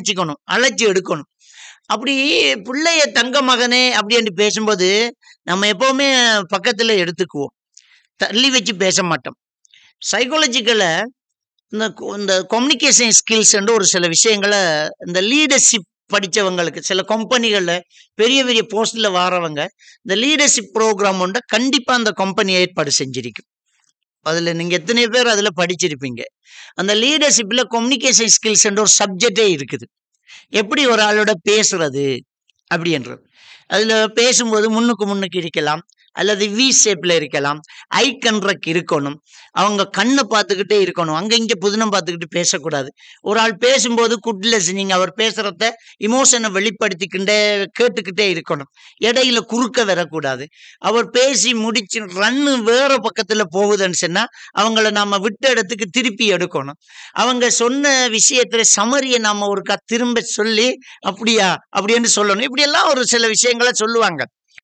அணைச்சிக்கணும் அழைச்சி எடுக்கணும் அப்படி பிள்ளைய தங்க மகனே அப்படின்னு பேசும்போது நம்ம எப்பவுமே பக்கத்துல எடுத்துக்குவோம் தள்ளி வச்சு பேச மாட்டோம் சைக்காலஜிக்கல இந்த கு- இந்த கம்யூனிகேஷன் ஸ்கில்ஸ் ஒரு சில விஷயங்களை இந்த லீடர்ஷிப் படிச்சவங்களுக்கு சில கம்பெனிகள்ல பெரிய பெரிய போஸ்ட்ல வாரவங்க இந்த லீடர்ஷிப் ப்ரோக்ராம் ஒன்றை கண்டிப்பா அந்த கம்பெனி ஏற்பாடு செஞ்சிருக்கும் அதுல நீங்க எத்தனை பேர் அதுல படிச்சிருப்பீங்க அந்த லீடர்ஷிப்ல கம்யூனிகேஷன் ஸ்கில்ஸ் ஒரு சப்ஜெக்டே இருக்குது எப்படி ஒரு ஆளோட பேசுறது அப்படின்றது அதுல பேசும்போது முன்னுக்கு முன்னுக்கு இருக்கலாம் அல்லது வி ஷேப்ல இருக்கலாம் ஐ கண்ட்ரக் இருக்கணும் அவங்க கண்ணை பார்த்துக்கிட்டே இருக்கணும் அங்க இங்க புதினம் பார்த்துக்கிட்டு பேசக்கூடாது ஒரு ஆள் பேசும்போது குட் லிசனிங் அவர் பேசுறத இமோஷனை வெளிப்படுத்திக்கிட்டே கேட்டுக்கிட்டே இருக்கணும் இடையில குறுக்க வரக்கூடாது அவர் பேசி முடிச்சு ரன்னு வேற பக்கத்துல போகுதுன்னு சொன்னா அவங்கள நாம விட்ட இடத்துக்கு திருப்பி எடுக்கணும் அவங்க சொன்ன விஷயத்துல சமரியை நாம ஒருக்கா திரும்ப சொல்லி அப்படியா அப்படின்னு சொல்லணும் இப்படி எல்லாம் ஒரு சில விஷயங்களை சொல்லுவாங்க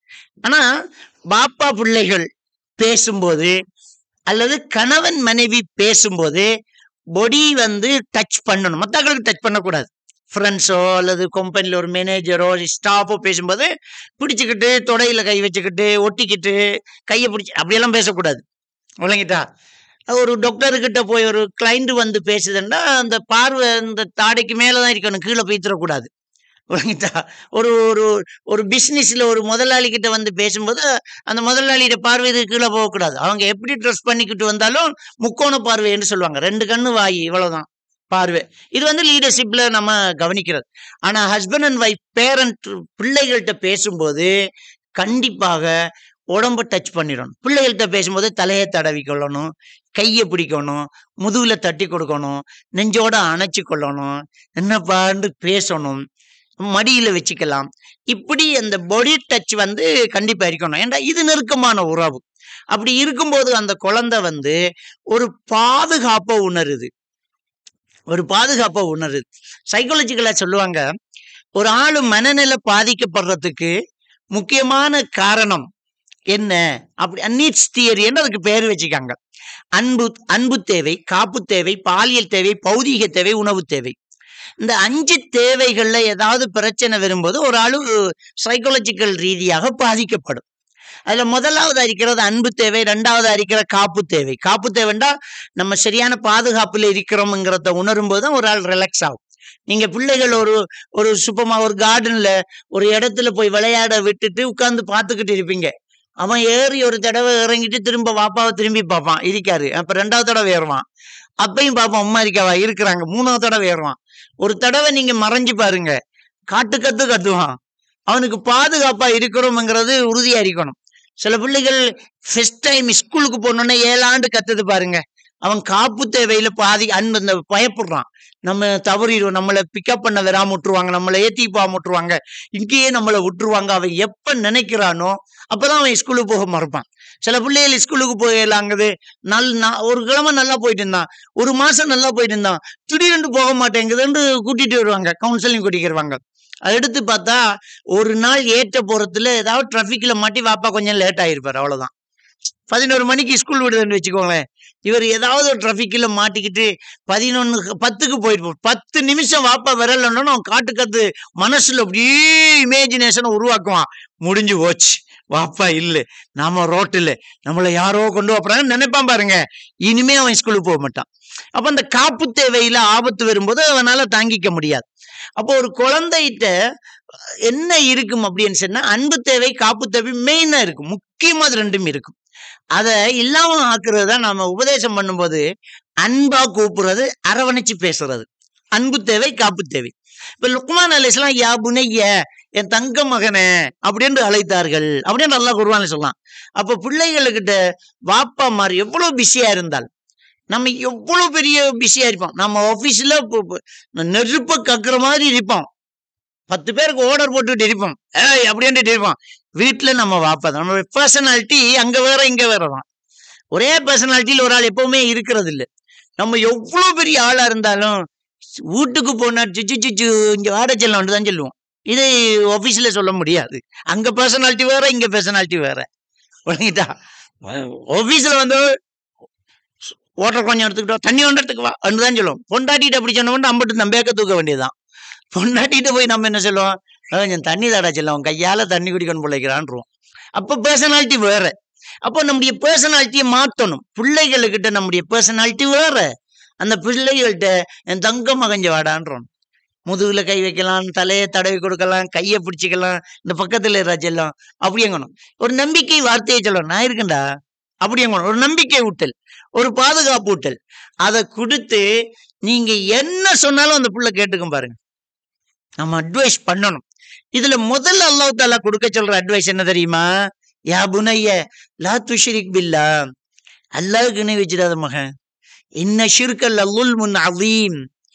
ஆனா பாப்பா பிள்ளைகள் பேசும்போது அல்லது கணவன் மனைவி பேசும்போது பொடி வந்து டச் பண்ணணும் மற்றவங்களுக்கு டச் பண்ணக்கூடாது ஃப்ரெண்ட்ஸோ அல்லது கம்பெனியில் ஒரு மேனேஜரோ ஸ்டாஃபோ பேசும்போது பிடிச்சிக்கிட்டு தொடையில கை வச்சுக்கிட்டு ஒட்டிக்கிட்டு கையை பிடிச்சி அப்படியெல்லாம் பேசக்கூடாது விளங்கிட்டா ஒரு டாக்டர்கிட்ட போய் ஒரு கிளைண்ட் வந்து பேசுதுன்னா அந்த பார்வை இந்த தாடைக்கு மேலே தான் இருக்கணும் கீழே பீத்துறக்கூடாது விளங்கிட்டா ஒரு ஒரு ஒரு பிஸ்னஸில் ஒரு முதலாளி கிட்ட வந்து பேசும்போது அந்த முதலாளியோட பார்வை இது கீழே போகக்கூடாது அவங்க எப்படி ட்ரெஸ் பண்ணிக்கிட்டு வந்தாலும் முக்கோண பார்வைன்னு சொல்லுவாங்க ரெண்டு கண்ணு வாய் இவ்வளவுதான் பார்வை இது வந்து லீடர்ஷிப்ல நம்ம கவனிக்கிறது ஆனா ஹஸ்பண்ட் அண்ட் ஒய்ஃப் பேரண்ட் பிள்ளைகள்கிட்ட பேசும்போது கண்டிப்பாக உடம்ப டச் பண்ணிடணும் பிள்ளைகள்கிட்ட பேசும்போது தலையை தடவி கொள்ளணும் கையை பிடிக்கணும் முதுகுல தட்டி கொடுக்கணும் நெஞ்சோட அணைச்சு கொள்ளணும் என்னப்பான்னு பேசணும் மடியில வச்சுக்கலாம் இப்படி அந்த பாடி டச் வந்து கண்டிப்பா இருக்கணும் ஏன்டா இது நெருக்கமான உறவு அப்படி இருக்கும்போது அந்த குழந்தை வந்து ஒரு பாதுகாப்பை உணருது ஒரு பாதுகாப்பை உணருது சைக்காலஜிக்கலா சொல்லுவாங்க ஒரு ஆளு மனநிலை பாதிக்கப்படுறதுக்கு முக்கியமான காரணம் என்ன அப்படி நீட்ஸ் தியரின்னு அதுக்கு பேர் வச்சுக்காங்க அன்பு அன்பு தேவை காப்பு தேவை பாலியல் தேவை பௌதீக தேவை உணவு தேவை இந்த அஞ்சு தேவைகள்ல ஏதாவது பிரச்சனை வரும்போது ஒரு ஆளு சைக்காலஜிக்கல் ரீதியாக பாதிக்கப்படும் அதுல முதலாவது அறிக்கிறது அன்பு தேவை ரெண்டாவது அறிக்கிற காப்பு தேவை காப்பு தேவைண்டா நம்ம சரியான பாதுகாப்புல இருக்கிறோம்ங்கிறத உணரும் போது தான் ஒரு ஆள் ரிலாக்ஸ் ஆகும் நீங்க பிள்ளைகள் ஒரு ஒரு சுப்பமா ஒரு கார்டன்ல ஒரு இடத்துல போய் விளையாட விட்டுட்டு உட்கார்ந்து பார்த்துக்கிட்டு இருப்பீங்க அவன் ஏறி ஒரு தடவை இறங்கிட்டு திரும்ப வாப்பாவை திரும்பி பார்ப்பான் இருக்காரு அப்ப ரெண்டாவது தடவை ஏறுவான் அப்பையும் பார்ப்பான் அம்மா இருக்காவா இருக்கிறாங்க மூணாவது தடவை ஏறுவான் ஒரு தடவை நீங்க மறைஞ்சு பாருங்க காட்டு கத்து கத்துவான் அவனுக்கு பாதுகாப்பா இருக்கிறோம்ங்கிறது உறுதியா இருக்கணும் சில பிள்ளைகள் ஃபர்ஸ்ட் டைம் ஸ்கூலுக்கு போனோன்னே ஏழாண்டு கத்துது பாருங்க அவன் காப்பு தேவையில பாதி அன்பு இந்த பயப்படுறான் நம்ம தவறிடுவோம் நம்மளை பிக்கப் பண்ண வராம விட்டுருவாங்க நம்மளை ஏத்தி போகாம விட்டுருவாங்க இங்கேயே நம்மளை விட்டுருவாங்க அவன் எப்ப நினைக்கிறானோ அப்பதான் அவன் ஸ்கூலுக்கு போக மறுப்பான் சில பிள்ளைகள் ஸ்கூலுக்கு போயிடலாங்குது நல் நான் ஒரு கிழமை நல்லா போயிட்டு இருந்தான் ஒரு மாசம் நல்லா போயிட்டு இருந்தான் திடீர்னு போக மாட்டேங்குதுன்னு கூட்டிட்டு வருவாங்க கவுன்சிலிங் கூட்டிக்கிடுவாங்க அதை எடுத்து பார்த்தா ஒரு நாள் ஏற்ற போறதுல ஏதாவது டிராஃபிக்ல மாட்டி வாப்பா கொஞ்சம் லேட் ஆயிருப்பாரு அவ்வளவுதான் பதினோரு மணிக்கு ஸ்கூல் விடுதுன்னு வச்சுக்கோங்களேன் இவர் ஏதாவது ஒரு டிராஃபிக்கில் மாட்டிக்கிட்டு பதினொன்று பத்துக்கு போயிட்டு பத்து நிமிஷம் வாப்பா விரலன்னு அவன் காட்டு கத்து மனசுல அப்படியே இமேஜினேஷனை உருவாக்குவான் முடிஞ்சு போச்சு வாப்பா இல்ல நாம ரோட்டில் நம்மளை யாரோ கொண்டு போறாங்கன்னு நினைப்பான் பாருங்க இனிமே அவன் ஸ்கூலுக்கு போக மாட்டான் அப்ப அந்த காப்பு தேவையில ஆபத்து வரும்போது அவனால தாங்கிக்க முடியாது அப்போ ஒரு குழந்தைகிட்ட என்ன இருக்கும் அப்படின்னு சொன்னா அன்பு தேவை காப்பு தேவை மெயினா இருக்கும் முக்கியமா அது ரெண்டும் இருக்கும் அதை இல்லாம ஆக்குறது தான் நாம உபதேசம் பண்ணும்போது அன்பா கூப்பிடுறது அரவணைச்சு பேசுறது அன்பு தேவை காப்பு தேவை இப்ப லுக்மான் அலிஸ்லாம் யா புனைய என் தங்க மகனே அப்படின்னு அழைத்தார்கள் அப்படின்னு நல்லா குருவான் சொல்லலாம் அப்ப பிள்ளைகளுக்கிட்ட வாப்பா மாதிரி எவ்வளவு பிஸியா இருந்தால் நம்ம எவ்வளவு பெரிய பிஸியா இருப்போம் நம்ம ஆபீஸ்ல நெருப்ப கக்குற மாதிரி இருப்போம் பத்து பேருக்கு ஆர்டர் போட்டுக்கிட்டு இருப்போம் ஏய் அப்படின்ட்டு இருப்போம் வீட்டுல நம்ம வாப்பா தான் நம்ம பர்சனாலிட்டி அங்க வேற இங்க வேற தான் ஒரே பர்சனாலிட்டியில ஒரு ஆள் எப்பவுமே இருக்கிறது இல்ல நம்ம எவ்வளவு பெரிய ஆளா இருந்தாலும் வீட்டுக்கு போனா சிச்சு சிச்சு இங்க வாட செல்லாம் தான் சொல்லுவோம் இது ஆபீஸ்ல சொல்ல முடியாது அங்க பர்சனாலிட்டி வேற இங்க பர்சனாலிட்டி வேற விளங்கிட்டா ஆபீஸ்ல வந்து ஓட்டர் கொஞ்சம் எடுத்துக்கிட்டோம் தண்ணி ஒன்று எடுத்துக்கு வா தான் சொல்லுவோம் பொண்டாட்டிட்டு அப்படி சொன்ன அம்பட்டு நம்பேக்க தூக்க வேண்டியதுதான் பொண்டாட்டிட்டு போய் நம்ம என்ன சொல்லுவோம் "அஹ், கொஞ்சம் தண்ணி தாடா செல்லம் கையால தண்ணி குடிக்கணும் பிள்ளைக்கிறான்றோம் அப்ப பர்சனாலிட்டி வேற அப்போ நம்முடைய பர்சனாலிட்டியை மாத்தணும் பிள்ளைகளுக்கிட்ட நம்முடைய பர்சனாலிட்டி வேற அந்த பிள்ளைகள்கிட்ட என் தங்க மகஞ்ச வாடான்றோம் முதுகுல கை வைக்கலாம் தலையை தடவி கொடுக்கலாம் கையை பிடிச்சிக்கலாம் இந்த பக்கத்துல செல்லம் அப்படியங்கணும் ஒரு நம்பிக்கை வார்த்தையை சொல்லணும் நான் இருக்கேன்டா அப்படியங்கணும் ஒரு நம்பிக்கை ஊட்டல் ஒரு பாதுகாப்பு ஊட்டல் அதை கொடுத்து நீங்க என்ன சொன்னாலும் அந்த புள்ள கேட்டுக்கும் பாருங்க நம்ம அட்வைஸ் பண்ணணும் இதுல முதல்ல அல்லாஹ் தாலா கொடுக்க சொல்ற அட்வைஸ் என்ன தெரியுமா யா புனைய லா துஷிரிக் பில்லா அல்லாஹ்க்கு இணை வச்சிடாத மகன் இன்ன ஷிர்கல் அல்லுல் முன் அவீம்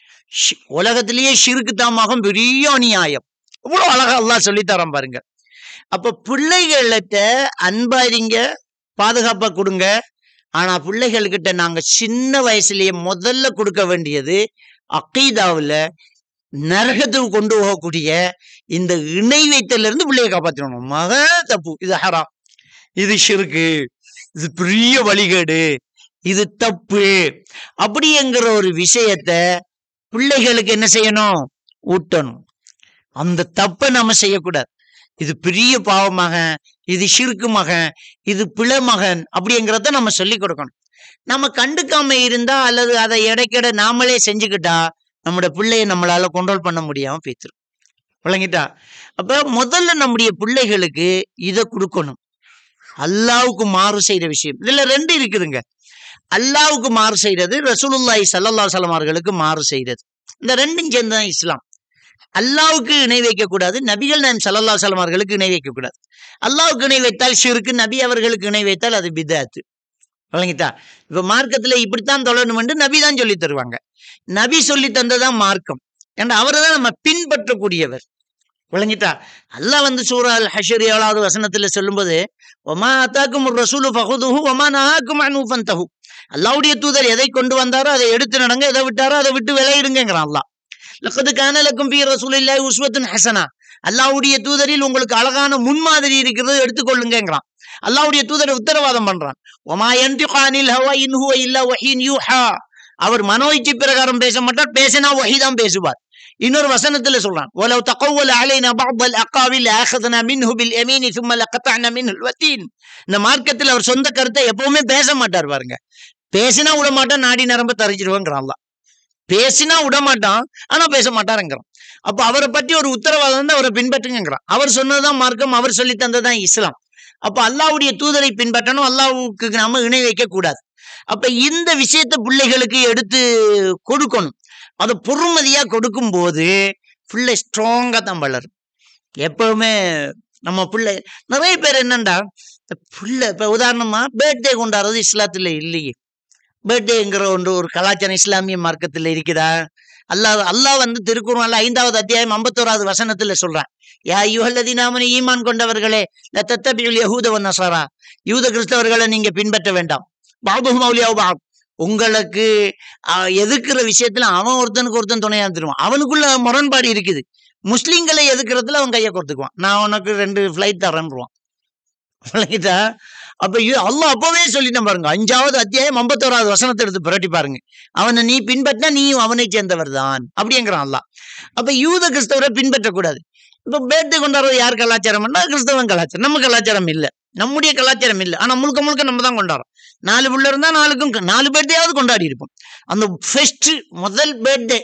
உலகத்திலேயே ஷிருக்கு தாமகம் பெரிய அநியாயம் இவ்வளவு அழகா அல்லாஹ் சொல்லித்தரான் பாருங்க அப்ப பிள்ளைகள்கிட்ட அன்பா இருங்க பாதுகாப்பா கொடுங்க ஆனா பிள்ளைகள்கிட்ட நாங்க சின்ன வயசுலயே முதல்ல கொடுக்க வேண்டியது அக்கீதாவுல நரகத்துக்கு கொண்டு போகக்கூடிய இந்த இணை வைத்தல இருந்து பிள்ளைய காப்பாற்றணும் மக தப்பு இது ஹராம் இது ஷிருக்கு இது பெரிய வழிகேடு இது தப்பு அப்படிங்கிற ஒரு விஷயத்த பிள்ளைகளுக்கு என்ன செய்யணும் ஊட்டணும் அந்த தப்பை நம்ம செய்யக்கூடாது இது பெரிய பாவமாக இது ஷிருக்கு மகன் இது பிழை மகன் அப்படிங்கிறத நம்ம சொல்லி கொடுக்கணும் நம்ம கண்டுக்காம இருந்தா அல்லது அதை இடைக்கிட நாமளே செஞ்சுக்கிட்டா நம்முடைய பிள்ளைய நம்மளால கண்ட்ரோல் பண்ண முடியாம பேத்துரும் விளங்கிட்டா அப்ப முதல்ல நம்முடைய பிள்ளைகளுக்கு இதை கொடுக்கணும் அல்லாவுக்கு மாறு செய்யற விஷயம் இதுல ரெண்டு இருக்குதுங்க அல்லாவுக்கு மாறு செய்யறது ரசூலுல்லாஹி ஸல்லல்லாஹு அலைஹி அவர்களுக்கு மாறு செய்யறது இந்த ரெண்டும் சேர்ந்துதான் இஸ்லாம் அல்லாவுக்கு இணை வைக்க கூடாது நபிகள் நான் ஸல்லல்லாஹு அலைஹி அவர்களுக்கு இணை வைக்க கூடாது அல்லாவுக்கு இணை வைத்தால் ஷிருக்கு நபி அவர்களுக்கு இணை வைத்தால் அது பிதாத்து விளங்கிட்டா இப்ப மார்க்கத்துல இப்படித்தான் தொழணும் என்று நபி தான் சொல்லி தருவாங்க நபி சொல்லி தந்ததான் மார்க்கம் ஏன்னா அவரை தான் நம்ம பின்பற்றக்கூடியவர் விளங்கிட்டா அல்லாஹ் வந்து சூரா அல் ஹஷர் ஏழாவது வசனத்துல சொல்லும்போது ஒமா அத்தாக்கும் ரசூலு ஃபஹுதுஹு ஒமா நஹாக்கும் அன்ஹு ஃபந்தஹு அல்லாஹ்வுடைய தூதர் எதை கொண்டு வந்தாரோ அதை எடுத்து நடங்க எதை விட்டாரோ அதை விட்டு விளையிடுங்கிறான் அல்லாஹ் லக்கது கான லக்கும் ஃபீ ரசூலில்லாஹி உஸ்வத்துன் ஹஸனா அல்லாஹ்வுடைய தூதரில் உங்களுக்கு அழகான முன்மாதிரி இருக்கிறது எடுத்துக்கொள்ளுங்கிறான் அல்லாஹ்வுடைய தூதர் உத்தரவாதம் பண்றான் ஒமா யன்திகு அனில் ஹவா இன் ஹுவ இல்லா வஹீன் யூஹா அவர் மனோ இச்சை பிரகாரம் பேச மாட்டார் பேசினா வஹி தான் பேசுவார் இன்னொரு வசனத்துல சொல்றான் ولو تقول علينا بعض الاقاويل لاخذنا منه باليمين ثم لقطعنا منه الوتين இந்த மார்க்கத்தில் அவர் சொந்த கருத்தை எப்பவுமே பேச மாட்டார் பாருங்க பேசினா விட மாட்டான் நாடி நரம்ப தரிச்சிருவாங்கிறான் அல்லாஹ். பேசினா விட மாட்டான் ஆனா பேச மாட்டாருங்கிறான் அப்ப அவரை பற்றி ஒரு உத்தரவாதம் வந்து அவரை பின்பற்றுங்கிறான் அவர் சொன்னதுதான் மார்க்கம் அவர் சொல்லி தந்ததுதான் இஸ்லாம் அப்ப அல்லாஹ்வுடைய தூதரை பின்பற்றணும் அல்லாஹ்வுக்கு நாம இணை வைக்க கூடாது அப்ப இந்த விஷயத்தை பிள்ளைகளுக்கு எடுத்து கொடுக்கணும் அதை பொறுமதியா கொடுக்கும் போது பிள்ளை ஸ்ட்ராங்கா தான் வளரும் எப்பவுமே நம்ம பிள்ளை நிறைய பேர் என்னண்டா இந்த பிள்ளை இப்ப உதாரணமா பர்த்டே கொண்டாடுறது இஸ்லாத்துல இல்லையே பர்த்டேங்கிற ஒன்று ஒரு கலாச்சாரம் இஸ்லாமிய மார்க்கத்துல இருக்குதா அல்லாஹ் அல்லாஹ் வந்து திருக்குறள் ஐந்தாவது அத்தியாயம் ஐம்பத்தோராவது வசனத்துல சொல்றான் யா யுஹல்லதீனாமனி ஈமான் கொண்டவர்களே லத்தத்தபியுல் யஹூத வன் நஸாரா யூத கிறிஸ்தவர்களை நீங்க பின்பற்ற வேண்டாம் பாபுஹும் அவுலியாவு பாப் உங்களுக்கு ஆஹ், எதிர்க்கிற விஷயத்துல அவன் ஒருத்தனுக்கு ஒருத்தன் துணையா இருந்துருவான் அவனுக்குள்ள முரண்பாடு இருக்குது முஸ்லிம்களை எதிர்க்கிறதுல அவன் கையை கொடுத்துக்குவான் நான் உனக்கு ரெண்டு ஃபிளைட் தரேன்ருவான் விளங்கிட்டா அப்ப இது அல்லாஹ் அப்பவே சொல்லிட்டான் பாருங்க அஞ்சாவது அத்தியாயம் ஐம்பத்தோராவது வசனத்தை எடுத்து புரட்டி பாருங்க அவனை நீ பின்பற்றினா நீயும் அவனை சேர்ந்தவர் தான் அப்படிங்கிறான் அல்லாஹ் அப்ப யூத கிறிஸ்தவரை பின்பற்றக்கூடாது இப்ப பேர்த்து கொண்டாடுறது யார் கலாச்சாரம்னா கிறிஸ்தவன் கலாச்சாரம் நம்ம கலாச்சாரம் இல்ல நம்முடைய கலாச்சாரம் இல்ல ஆனா முழுக்க முழுக்க நம்ம தான் கொண்டாடுறோம் நாலு பிள்ளை இருந்தா நாலுக்கும் க- நாலு பேர்த்தையாவது கொண்டாடி இருப்போம் அந்த ஃபர்ஸ்ட் முதல் பேர்த்டே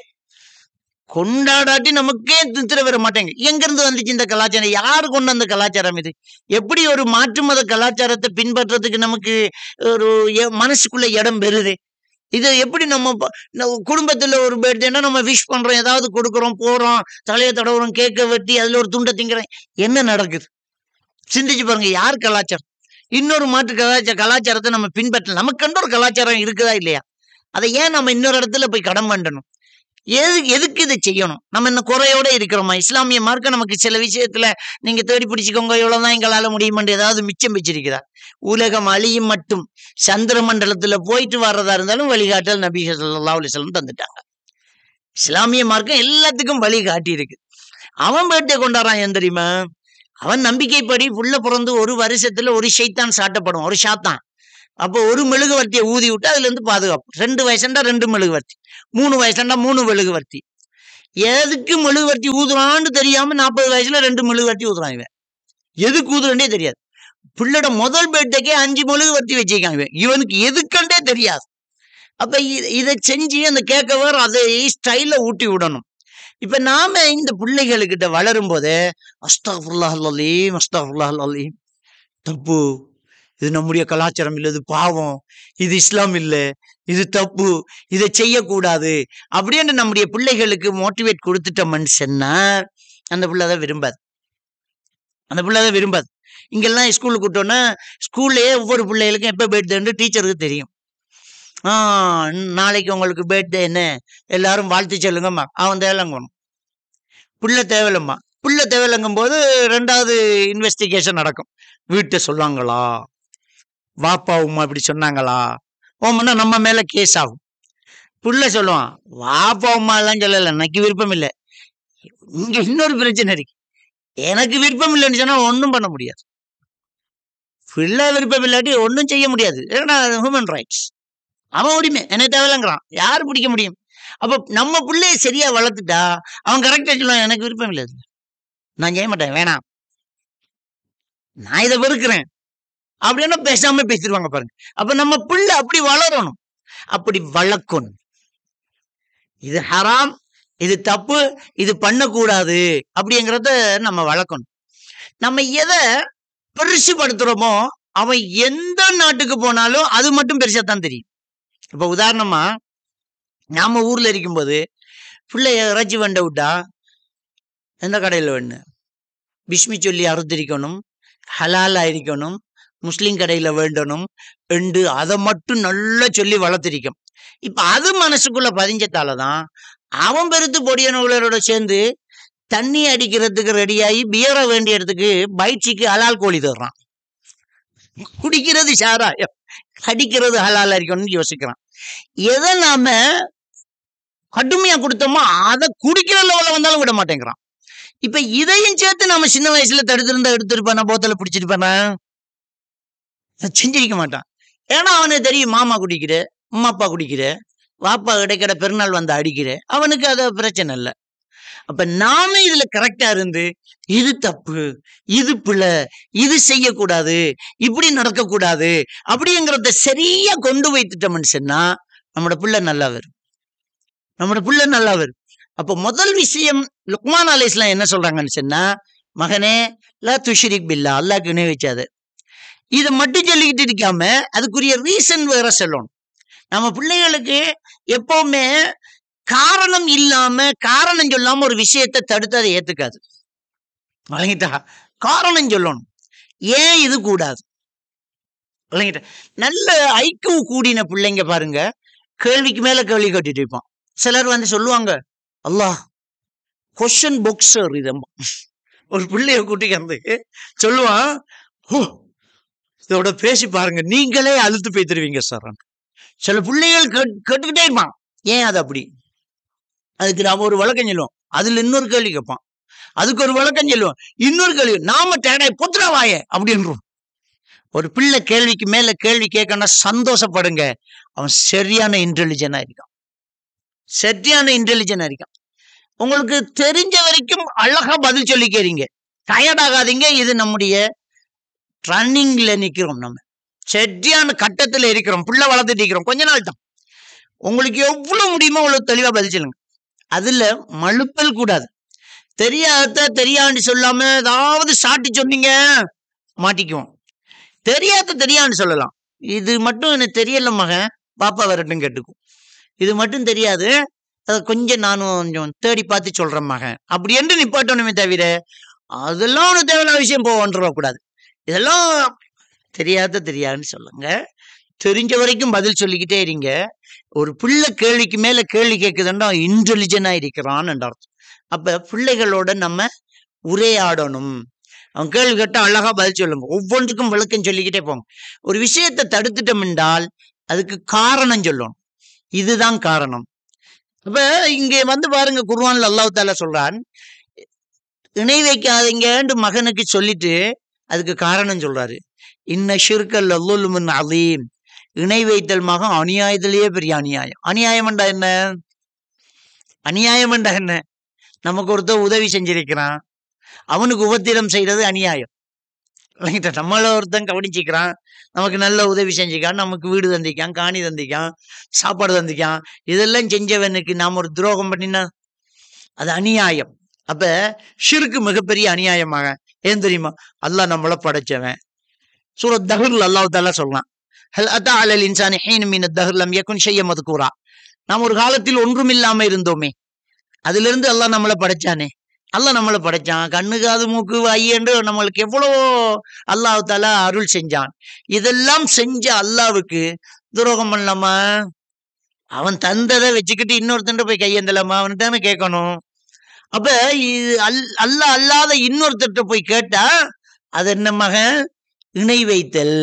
கொண்டாடாட்டி நமக்கே தித்திர வர மாட்டேங்க எங்க இருந்து வந்துச்சு இந்த கலாச்சாரம் யாரு கொண்டு வந்த கலாச்சாரம் இது எப்படி ஒரு மாற்று மத கலாச்சாரத்தை பின்பற்றதுக்கு நமக்கு ஒரு எ- மனசுக்குள்ள இடம் பெறுது இது எப்படி நம்ம ப- நம்ம குடும்பத்துல ஒரு பேர்த்டேனா நம்ம விஷ் பண்றோம் ஏதாவது கொடுக்குறோம் போறோம் தலையை தடவுறோம் கேக்க வெட்டி அதுல ஒரு துண்டை திங்கிறோம் என்ன நடக்குது சிந்திச்சு பாருங்க யார் கலாச்சாரம் இன்னொரு மாற்று கலாச்சார கலாச்சாரத்தை நம்ம பின்பற்றலாம் நமக்கு ஒரு கலாச்சாரம் இருக்குதா இல்லையா அதை ஏன் நம்ம இன்னொரு இடத்துல போய் கடன் பண்ணணும் எது எதுக்கு இதை செய்யணும் நம்ம என்ன குறையோட இருக்கிறோமா இஸ்லாமிய மார்க்க நமக்கு சில விஷயத்துல நீங்க தேடி பிடிச்சுக்கோங்க இவ்வளவுதான் எங்களால முடியுமென்று ஏதாவது மிச்சம் வச்சிருக்கிறா உலகம் அழியும் மட்டும் சந்திர மண்டலத்துல போயிட்டு வர்றதா இருந்தாலும் வழிகாட்டல் நபி ஸல்லல்லாஹு அலைஹி வஸல்லம் தந்துட்டாங்க இஸ்லாமிய மார்க்கம் எல்லாத்துக்கும் வழி காட்டி இருக்கு அவன் பேட்டை கொண்டாடுறான் ஏன் தெரியுமா அவன் நம்பிக்கைப்படி புள்ள பிறந்து ஒரு வருஷத்துல ஒரு ஷைத்தான் சாட்டப்படும் ஒரு ஷாத்தான் அப்போ ஒரு மெழுகுவர்த்தியை ஊதி விட்டு அதுல இருந்து பாதுகாப்பு ரெண்டு வயசுண்டா ரெண்டு மெழுகுவர்த்தி மூணு வயசுண்டா மூணு மெழுகுவர்த்தி எதுக்கு மெழுகுவர்த்தி ஊதுறான்னு தெரியாம நாற்பது வயசுல ரெண்டு மெழுகுவர்த்தி ஊதுறான் இவன் எதுக்கு ஊதுறேன்னே தெரியாது பிள்ளோட முதல் பேர்டேக்கே அஞ்சு மெழுகுவர்த்தி வச்சிருக்கான் இவன் இவனுக்கு எதுக்கண்டே தெரியாது அப்ப இ- இதை செஞ்சு அந்த கேட்கவர் அதை ஸ்டைல ஊட்டி விடணும் இப்ப நாம இந்த பிள்ளைகளுக்கிட்ட வளரும் போதே அஸ்தாஃபுல்லாஹ் அலீம் அஸ்தாஃபுல்லாஹ் அலீம் தப்பு இது நம்முடைய கலாச்சாரம் இல்லை இது பாவம் இது இஸ்லாம் இல்லை இது தப்பு இதை செய்யக்கூடாது அப்படின்னு நம்முடைய பிள்ளைகளுக்கு மோட்டிவேட் கொடுத்துட்டோம்னு சொன்னா அந்த பிள்ளை அதை விரும்பாது அந்த பிள்ளை அதை விரும்பாது இங்கெல்லாம் ஸ்கூலுக்கு விட்டோன்னா ஸ்கூல்லேயே ஒவ்வொரு பிள்ளைகளுக்கும் எப்போ பர்த்டேன்னு டீச்சருக்கு தெரியும் ஆ நாளைக்கு உங்களுக்கு பர்த்டே என்ன எல்லாரும் வாழ்த்து சொல்லுங்கம்மா அவன் தேவையில்லங்கணும் பிள்ளை தேவையில்லம்மா பிள்ளை தேவையில்லங்கும் போது ரெண்டாவது இன்வெஸ்டிகேஷன் நடக்கும் வீட்டை சொல்லாங்களா வாப்பா உமா இப்படி சொன்னாங்களா ஓமன்னா நம்ம மேல கேஸ் ஆகும் புள்ள சொல்லுவான் வாப்பா உமா எல்லாம் சொல்லல எனக்கு விருப்பம் இல்லை இங்க இன்னொரு பிரச்சனை இருக்கு எனக்கு விருப்பம் இல்லைன்னு சொன்னா ஒன்றும் பண்ண முடியாது பிள்ளை விருப்பம் இல்லாட்டி ஒன்றும் செய்ய முடியாது ஏன்னா ஹியூமன் ரைட்ஸ் அவன் உரிமை என்ன தேவையில்லைங்கிறான் யார் பிடிக்க முடியும் அப்ப நம்ம பிள்ளைய சரியா வளர்த்துட்டா அவன் கரெக்டா சொல்லுவான் எனக்கு விருப்பம் இல்லை இதுல. நான் செய்ய மாட்டேன் வேணாம் நான் இதை வெறுக்கிறேன் அப்படின்னா பேசாம பேசிடுவாங்க பாருங்க அப்ப நம்ம பிள்ளை அப்படி வளரணும் அப்படி வளர்க்கணும் இது ஹராம் இது தப்பு இது பண்ணக்கூடாது அப்படிங்கிறத நம்ம வளர்க்கணும் நம்ம எதை பெருசுபடுத்துறோமோ அவன் எந்த நாட்டுக்கு போனாலும் அது மட்டும் பெருசா தான் தெரியும் இப்ப உதாரணமா நாம ஊர்ல இருக்கும்போது பிள்ளைய இறைச்சி வண்டை விட்டா எந்த கடையில் வேணு பிஸ்மி சொல்லி அறுத்திருக்கணும் ஹலாலா இருக்கணும் முஸ்லீம் கடையில வேண்டணும் என்று அதை மட்டும் நல்லா சொல்லி வளர்த்திருக்கும் இப்ப அது மனசுக்குள்ள பதிஞ்சதால தான் அவன் பெருத்து பொடியனோட சேர்ந்து தண்ணி அடிக்கிறதுக்கு ரெடியாகி பியரை வேண்டிய இடத்துக்கு பயிற்சிக்கு ஹலால் கோழி தர்றான் குடிக்கிறது சாராயம் கடிக்கிறது ஹலாலா இருக்கணும்னு யோசிக்கிறான் எதை நாம கடுமையா கொடுத்தோமோ அதை குடிக்கிற லெவலில் வந்தாலும் விட மாட்டேங்கிறான் இப்ப இதையும் சேர்த்து நம்ம சின்ன வயசுல தடுத்திருந்தா எடுத்திருப்பானா போத்தல பிடிச்சிருப்பானா செஞ்சிருக்க மாட்டான் ஏன்னா அவனுக்கு தெரியும் மாமா குடிக்கிற அம்மா அப்பா குடிக்கிற வாப்பா இடைக்கட பெருநாள் வந்து அடிக்கிற அவனுக்கு அது பிரச்சனை இல்லை அப்ப நாம இதுல கரெக்டா இருந்து இது தப்பு இது பிழை இது செய்யக்கூடாது இப்படி நடக்கக்கூடாது அப்படிங்கிறத சரியா கொண்டு வைத்துட்டோம்னு சொன்னா நம்மளோட பிள்ளை நல்லா வரும் நம்மளோட பிள்ளை நல்லா வரும் அப்போ முதல் விஷயம் லுக்மான் அலி இஸ்லாம் என்ன சொல்றாங்கன்னு சொன்னா மகனே லா துஷிரிக் பில்லா அல்லாஹ்க்கு இணை வச்சாது இதை மட்டும் சொல்லிக்கிட்டு இருக்காம அதுக்குரிய ரீசன் வேற சொல்லணும் நம்ம பிள்ளைகளுக்கு எப்பவுமே காரணம் இல்லாம காரணம் சொல்லாம ஒரு விஷயத்தை தடுத்து அதை ஏத்துக்காது வழங்கிட்டா காரணம் சொல்லணும் ஏன் இது கூடாது வழங்கிட்டா நல்ல ஐக்கிய கூடின பிள்ளைங்க பாருங்க கேள்விக்கு மேல கேள்வி கேட்டுட்டு இருப்பான் சிலர் வந்து சொல்லுவாங்க அல்லாஹ் கொஷன் பொக்ஸர் இது ஒரு பிள்ளைய கூட்டிக்கு வந்து சொல்லுவான் "ஓ, இதோட பேசி பாருங்க நீங்களே அழுத்து போய்த்திருவீங்க சார் சில பிள்ளைகள் கேட்- கேட்டுக்கிட்டே இருப்பான் ஏன் அது அப்படி அதுக்கு நாம ஒரு விளக்கம் சொல்லுவோம் அதுல இன்னொரு கேள்வி கேட்பான் அதுக்கு ஒரு விளக்கம் சொல்லுவோம் இன்னொரு கேள்வி நாம தேடை புத்திர வாய அப்படின்றோம் ஒரு பிள்ளை கேள்விக்கு மேல கேள்வி கேட்கணும் சந்தோஷப்படுங்க அவன் சரியான இன்டெலிஜென்டா இருக்கான் சரியான இன்டெலிஜென்டா இருக்கான் உங்களுக்கு தெரிஞ்ச வரைக்கும் அழகா பதில் சொல்லிக்கிறீங்க டயர்ட் ஆகாதீங்க இது நம்முடைய ரன்னிங்ல நிக்கிறோம் நம்ம சரியான கட்டத்துல இருக்கிறோம் புள்ள வளர்த்துட்டு இருக்கிறோம் கொஞ்ச நாள் தான் உங்களுக்கு எவ்வளவு முடியுமோ அவ்வளவு தெளிவா பதில் சொல்லுங்க அதுல மழுப்பல் கூடாது தெரியாத தெரியாண்டு சொல்லாம ஏதாவது சாட்டி சொன்னீங்க மாட்டிக்குவோம் தெரியாத தெரியான்னு சொல்லலாம் இது மட்டும் எனக்கு தெரியல மகன் பாப்பா வரட்டும் கேட்டுக்கும் இது மட்டும் தெரியாது அதை கொஞ்சம் நானும் கொஞ்சம் தேடி பார்த்து சொல்றேன் மகன் அப்படி என்று நிப்பாட்டணுமே தவிர அதெல்லாம் ஒன்று தேவையில்லாத விஷயம் போக கூடாது இதெல்லாம் தெரியாத தெரியாதுன்னு சொல்லுங்க தெரிஞ்ச வரைக்கும் பதில் சொல்லிக்கிட்டே இருங்க ஒரு பிள்ளை கேள்விக்கு மேல கேள்வி கேட்குதுன்னா இன்டெலிஜென்டா இருக்கிறான்னு அர்த்தம் அப்ப பிள்ளைகளோட நம்ம உரையாடணும் அவன் கேள்வி கேட்டா அழகா பதில் சொல்லுங்க ஒவ்வொன்றுக்கும் விளக்கம் சொல்லிக்கிட்டே போங்க ஒரு விஷயத்தை தடுத்துட்டோம் என்றால் அதுக்கு காரணம் சொல்லணும் இதுதான் காரணம் அப்ப இங்க வந்து பாருங்க குர்ஆன்ல அல்லாஹ் தாலா சொல்றான் இணை வைக்காதீங்கன்னு மகனுக்கு சொல்லிட்டு அதுக்கு காரணம் சொல்றாரு இன்ன ஷிர்கல் அல்லுலுமின் அலீம் இணை வைத்தல் மகன் அநியாயத்திலேயே பெரிய அநியாயம் அநியாயம் என்றா என்ன அநியாயம் என்றா என்ன நமக்கு ஒருத்தர் உதவி செஞ்சிருக்கிறான் அவனுக்கு உபத்திரம் செய்யறது அநியாயம் இல்லைங்கிட்ட நம்மள ஒருத்தன் கவனிச்சிக்கிறான் நமக்கு நல்ல உதவி செஞ்சுக்கான் நமக்கு வீடு தந்திக்கான் காணி தந்திக்கான் சாப்பாடு தந்திக்கான் இதெல்லாம் செஞ்சவனுக்கு நாம் ஒரு துரோகம் பண்ணினா அது அநியாயம் அப்ப ஷிருக்கு மிகப்பெரிய அநியாயமாக ஏன் தெரியுமா அல்லாஹ் நம்மள படைச்சவன் சூரத் தஹர்ல அல்லாஹ் தாலா சொல்லலாம் ஹல் அத்தா அலல் இன்சானி ஹீன் மீன் தஹர் லம் யகுன் ஷைய மதுக்கூரா நாம் ஒரு காலத்தில் ஒன்றும் இல்லாம இருந்தோமே அதுல இருந்து அல்லாஹ் நம்மளை படைச்சானே அல்லாஹ் நம்மளை படைச்சான் கண்ணு காது மூக்கு ஐயன்று நம்மளுக்கு எவ்வளவோ அல்லாஹ் தாலா அருள் செஞ்சான் இதெல்லாம் செஞ்ச அல்லாவுக்கு துரோகம் பண்ணலாமா அவன் தந்ததை வச்சுக்கிட்டு இன்னொருத்தன் போய் கையேந்தலாமா அவன்கிட்ட தானே கேட்கணும் அப்ப இது அல் அல்ல அல்லாத இன்னொருத்தர்கிட்ட போய் கேட்டா அது என்ன மகன் இணை வைத்தல்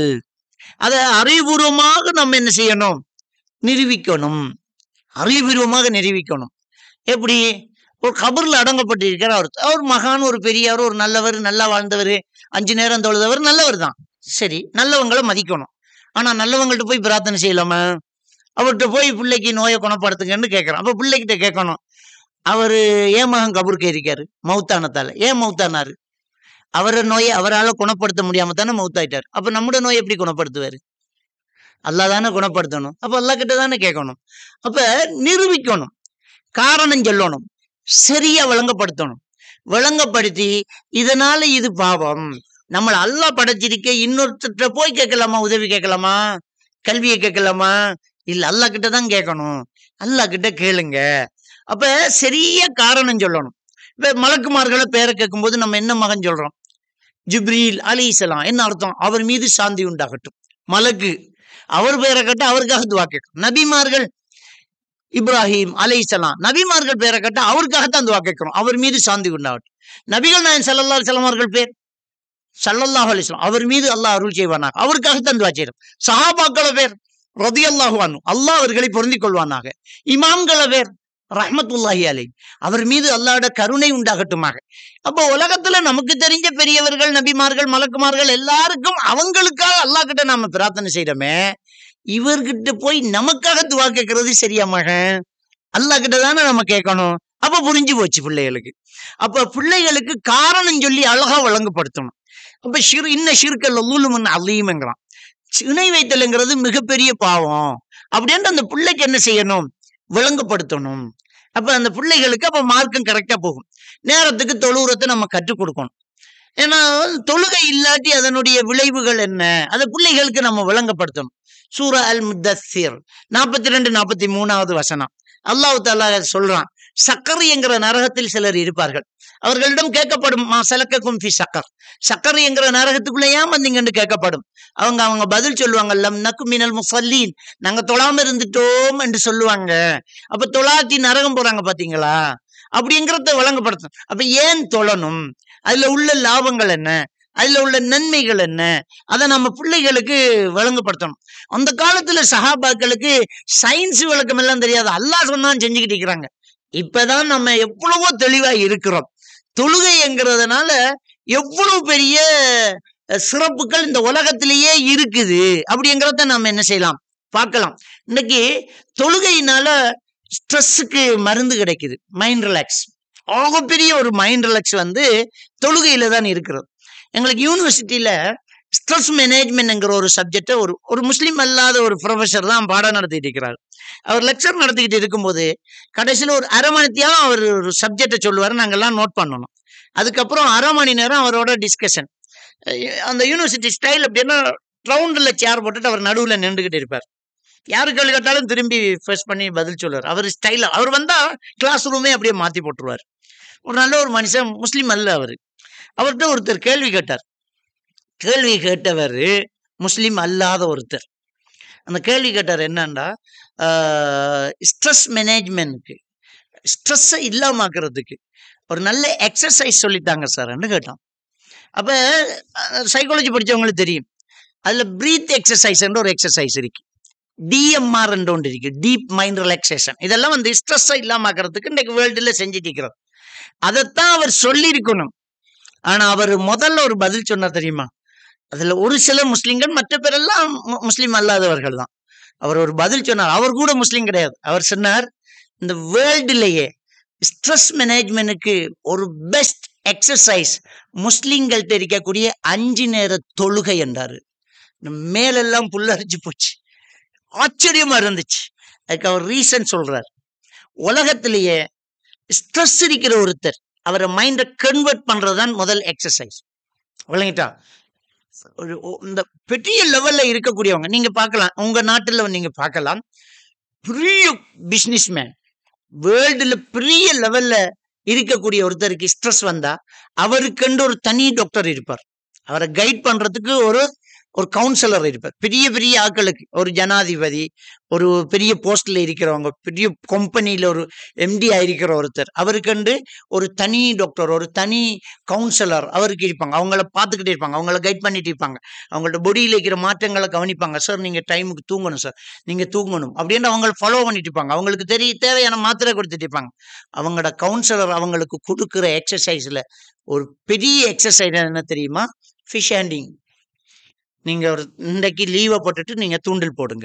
அத அறிவுபூர்வமாக நம்ம என்ன செய்யணும் நிரூபிக்கணும் அறிவுபூர்வமாக நிரூபிக்கணும் எப்படி ஒரு கபர்ல அடங்கப்பட்டிருக்கிற அவர் அவர் மகான் ஒரு பெரியவர் ஒரு நல்லவர் நல்லா வாழ்ந்தவர் அஞ்சு நேரம் தொழுதவர் நல்லவர் தான் சரி நல்லவங்களை மதிக்கணும் ஆனா நல்லவங்கள்ட்ட போய் பிரார்த்தனை செய்யலாமா அவர்கிட்ட போய் பிள்ளைக்கு நோயை குணப்படுத்துங்கன்னு கேட்கறான் அப்ப பிள்ளைகிட்ட கேட்கணும் அவரு ஏன் மகன் கபூருக்கு இருக்காரு மௌத்தானத்தால ஏன் மௌத்தானாரு அவர நோயை அவரால் குணப்படுத்த முடியாம தானே மௌத்தாயிட்டாரு அப்ப நம்முடைய நோயை எப்படி குணப்படுத்துவாரு அல்லாஹ் தானே குணப்படுத்தணும் அப்ப அல்லா கிட்ட தானே கேட்கணும் அப்ப நிரூபிக்கணும் காரணம் சொல்லணும் சரியா விளங்கப்படுத்தணும் விளங்கப்படுத்தி இதனால இது பாவம் நம்மள அல்லாஹ் படைச்சிருக்க இன்னொருத்தர்கிட்ட போய் கேட்கலாமா உதவி கேட்கலாமா கல்வியை கேட்கலாமா இல்ல அல்லாஹ் கிட்ட தான் கேட்கணும் அல்லாஹ் கிட்ட கேளுங்க அப்ப சரியா காரணம் சொல்லணும் இப்ப மலக்குமார்களை பேரை கேட்கும்போது நம்ம என்ன மகன் சொல்றோம் ஜிப்ரீல் அலிசலாம் என்ன அர்த்தம் அவர் மீது சாந்தி உண்டாகட்டும் மலக்கு அவர் பேரை கேட்டு அவருக்காக துவா கேட்கும் நபிமார்கள் இப்ராஹிம் அலைசலாம் நபிமார்கள் பேரை கேட்டு அவருக்காகத்தான் துவா கேட்கிறோம் அவர் மீது சாந்தி உண்டாகட்டும் நபிகள் நாயன் சல்லல்லா அலிஸ்லாம் அவர்கள் பேர் சல்லல்லாஹு அலிஸ்லாம் அவர் மீது அல்லாஹ் அருள் செய்வானாக அவருக்காகத்தான் துவா செய்யறோம் சஹாபாக்கள பேர் ரதி அல்லாஹுவானு அல்லாஹ் அவர்களை பொருந்திக் கொள்வானாக இமாம்கள பேர் ரஹ்மத்துல்லாஹி அலை அவர் மீது அல்லாஹ்ட கருணை உண்டாகட்டுமாக அப்போ உலகத்துல நமக்கு தெரிஞ்ச பெரியவர்கள் நபிமார்கள் மலக்குமார்கள் எல்லாருக்கும் அவங்களுக்காக அல்லாஹ் கிட்ட நாம பிரார்த்தனை செய்யறோமே இவர்கிட்ட போய் நமக்காக துவா கேட்கறது சரியா மகன் அல்லாஹ் கிட்ட தானே நம்ம கேட்கணும் அப்ப புரிஞ்சு போச்சு பிள்ளைகளுக்கு அப்ப பிள்ளைகளுக்கு காரணம் சொல்லி அழகா வழங்கப்படுத்தணும் அப்ப ஷிர் இன்ன ஷிர்கல் லூலுமன் அலீம்ங்கிறான் இணை வைத்தல்ங்கிறது மிகப்பெரிய பாவம் அப்படின்ட்டு அந்த பிள்ளைக்கு என்ன செய்யணும் விளங்கப்படுத்தணும் அப்ப அந்த பிள்ளைகளுக்கு அப்ப மார்க்கம் கரெக்டா போகும் நேரத்துக்கு தொழுவுறத்தை நம்ம கற்றுக் கொடுக்கணும் ஏன்னா தொழுகை இல்லாட்டி அதனுடைய விளைவுகள் என்ன அதை பிள்ளைகளுக்கு நம்ம விளங்கப்படுத்தணும் சூரா அல் முத்தசிர் நாற்பத்தி ரெண்டு நாற்பத்தி மூணாவது வசனம் அல்லாஹ் தாலா சொல்றான் சக்கர் என்கிற நரகத்தில் சிலர் இருப்பார்கள் அவர்களிடம் கேட்கப்படும் மா சலக்கக்கும் ஃபி சக்கர் சக்கர் என்கிற நரகத்துக்குள்ள ஏன் வந்தீங்கன்னு கேட்கப்படும் அவங்க அவங்க பதில் சொல்லுவாங்க லம் நக்கு மினல் முசல்லீன் நாங்க தொழாம இருந்துட்டோம் என்று சொல்லுவாங்க அப்ப தொழாத்தி நரகம் போறாங்க பாத்தீங்களா அப்படிங்கிறத விளங்கப்படுத்தும் அப்ப ஏன் தொழணும் அதுல உள்ள லாபங்கள் என்ன அதுல உள்ள நன்மைகள் என்ன அதை நம்ம பிள்ளைகளுக்கு விளங்கப்படுத்தணும் அந்த காலத்துல சஹாபாக்களுக்கு சயின்ஸ் விளக்கம் எல்லாம் தெரியாது அல்லாஹ் சொன்னான்னு செஞ்சுக்கிட்டு இருக்கிறாங்க இப்பதான் நம்ம எவ்வளவோ தெளிவா இருக்கிறோம் தொழுகைங்கிறதுனால எவ்வளவு பெரிய அஹ், சிறப்புகள் இந்த உலகத்திலேயே இருக்குது அப்படிங்கிறத நம்ம என்ன செய்யலாம் பார்க்கலாம் இன்னைக்கு தொழுகையினால ஸ்ட்ரெஸ்ஸுக்கு மருந்து கிடைக்குது மைண்ட் ரிலாக்ஸ் ஆகப்பெரிய ஒரு மைண்ட் ரிலாக்ஸ் வந்து தொழுகையில தான் இருக்கிறது எங்களுக்கு யூனிவர்சிட்டியில ஸ்ட்ரெஸ் மேனேஜ்மெண்ட்ங்கிற ஒரு சப்ஜெக்டை ஒரு ஒரு முஸ்லீம் அல்லாத ஒரு ப்ரொஃபஸர் தான் பாடம் நடத்திட்டு இருக்கிறார் அவர் லெக்சர் நடத்திக்கிட்டு இருக்கும்போது கடைசியில் ஒரு அரை மணித்தியாலும் அவர் ஒரு சப்ஜெக்டை சொல்லுவார் நாங்கெல்லாம் நோட் பண்ணணும் அதுக்கப்புறம் அரை மணி நேரம் அவரோட டிஸ்கஷன் அந்த யூனிவர்சிட்டி ஸ்டைல் அப்படின்னா ரவுண்டில் சேர் போட்டுட்டு அவர் நடுவில் நின்றுக்கிட்டு இருப்பார் யாரு கேள்வி கேட்டாலும் திரும்பி ஃபர்ஸ்ட் பண்ணி பதில் சொல்லுவார் அவர் ஸ்டைல அவர் வந்தா கிளாஸ் ரூமே அப்படியே மாத்தி போட்டுருவார் ஒரு நல்ல ஒரு மனுஷன் முஸ்லீம் அல்ல அவர் அவர்கிட்ட ஒருத்தர் கேள்வி கேட்டார் கேள்வி கேட்டவர் முஸ்லீம் அல்லாத ஒருத்தர் அந்த கேள்வி கேட்டார் என்னன்னா ஸ்ட்ரெஸ் மேனேஜ்மெண்ட்க்கு ஸ்ட்ரெஸ்ஸை இல்லாமாக்குறதுக்கு ஒரு நல்ல எக்ஸசைஸ் சொல்லித்தாங்க சார்ன்னு கேட்டான் அப்போ சைக்காலஜி படிச்சவங்களுக்கு தெரியும் அதில் பிரீத் எக்ஸசைஸ்ன்ற ஒரு எக்ஸசைஸ் இருக்கு டிஎம்ஆர் ஒன்று இருக்கு டீப் மைண்ட் ரிலாக்ஸேஷன் இதெல்லாம் வந்து ஸ்ட்ரெஸ்ஸை இல்லாமாக்கிறதுக்கு இன்றைக்கு வேர்ல்டில் செஞ்சுட்டு இருக்கிறோம் அதைத்தான் அவர் சொல்லியிருக்கணும் ஆனா அவர் முதல்ல ஒரு பதில் சொன்னார் தெரியுமா அதுல ஒரு சில முஸ்லிம்கள் மற்ற பேரெல்லாம் மு- முஸ்லிம் அல்லாதவர்கள் தான் அவர் ஒரு பதில் சொன்னார் அவர் கூட முஸ்லீம் கிடையாது அவர் சொன்னார் இந்த வேர்ல்டுலேயே ஸ்ட்ரெஸ் மேனேஜ்மெண்ட்டுக்கு ஒரு பெஸ்ட் எக்ஸசைஸ் முஸ்லிம்கள்ட்ட இருக்கக்கூடிய அஞ்சு நேர தொழுகை என்றாரு மேலெல்லாம் புல்லரிச்சு போச்சு ஆச்சரியமா இருந்துச்சு அதுக்கு அவர் ரீசன் சொல்றார் உலகத்திலேயே ஸ்ட்ரெஸ் இருக்கிற ஒருத்தர் அவரை மைண்டை கன்வெர்ட் பண்றதுதான் முதல் எக்ஸசைஸ் விளங்கிட்டா ஒரு ஒ- இந்த பெரிய லெவல்ல இருக்கக்கூடியவங்க நீங்க பார்க்கலாம் உங்க நாட்டுல நீங்க பார்க்கலாம் பெரிய பிசினஸ் மேன் வேர்ல்டுல பெரிய லெவல்ல இருக்கக்கூடிய ஒருத்தருக்கு ஸ்ட்ரெஸ் வந்தா அவருக்கென்று ஒரு தனி டாக்டர் இருப்பார் அவரை கைட் பண்றதுக்கு ஒரு ஒரு கவுன்சிலர் இருப்பார் பெரிய பெரிய ஆட்களுக்கு ஒரு ஜனாதிபதி ஒரு பெரிய போஸ்ட்ல இருக்கிறவங்க பெரிய கம்பெனியில ஒரு எம்டி ஆயிருக்கிற ஒருத்தர் அவருக்கென்று ஒரு தனி டாக்டர் ஒரு தனி கவுன்சிலர் அவருக்கு இருப்பாங்க அவங்கள பார்த்துக்கிட்டே இருப்பாங்க அவங்கள கைட் பண்ணிட்டு இருப்பாங்க அவங்கள்ட்ட பொடியில் இருக்கிற மாற்றங்களை கவனிப்பாங்க சார் நீங்க டைமுக்கு தூங்கணும் சார் நீங்க தூங்கணும் அப்படின்னு அவங்கள ஃபாலோ பண்ணிட்டு இருப்பாங்க அவங்களுக்கு தெரிய தேவையான மாத்திரை கொடுத்துட்டு இருப்பாங்க அவங்களோட கவுன்சிலர் அவங்களுக்கு கொடுக்குற எக்ஸசைஸ்ல ஒரு பெரிய எக்ஸசைஸ் என்ன தெரியுமா ஃபிஷ் ஹேண்டிங் நீங்க ஒரு இன்றைக்கு லீவை போட்டுட்டு நீங்க தூண்டில் போடுங்க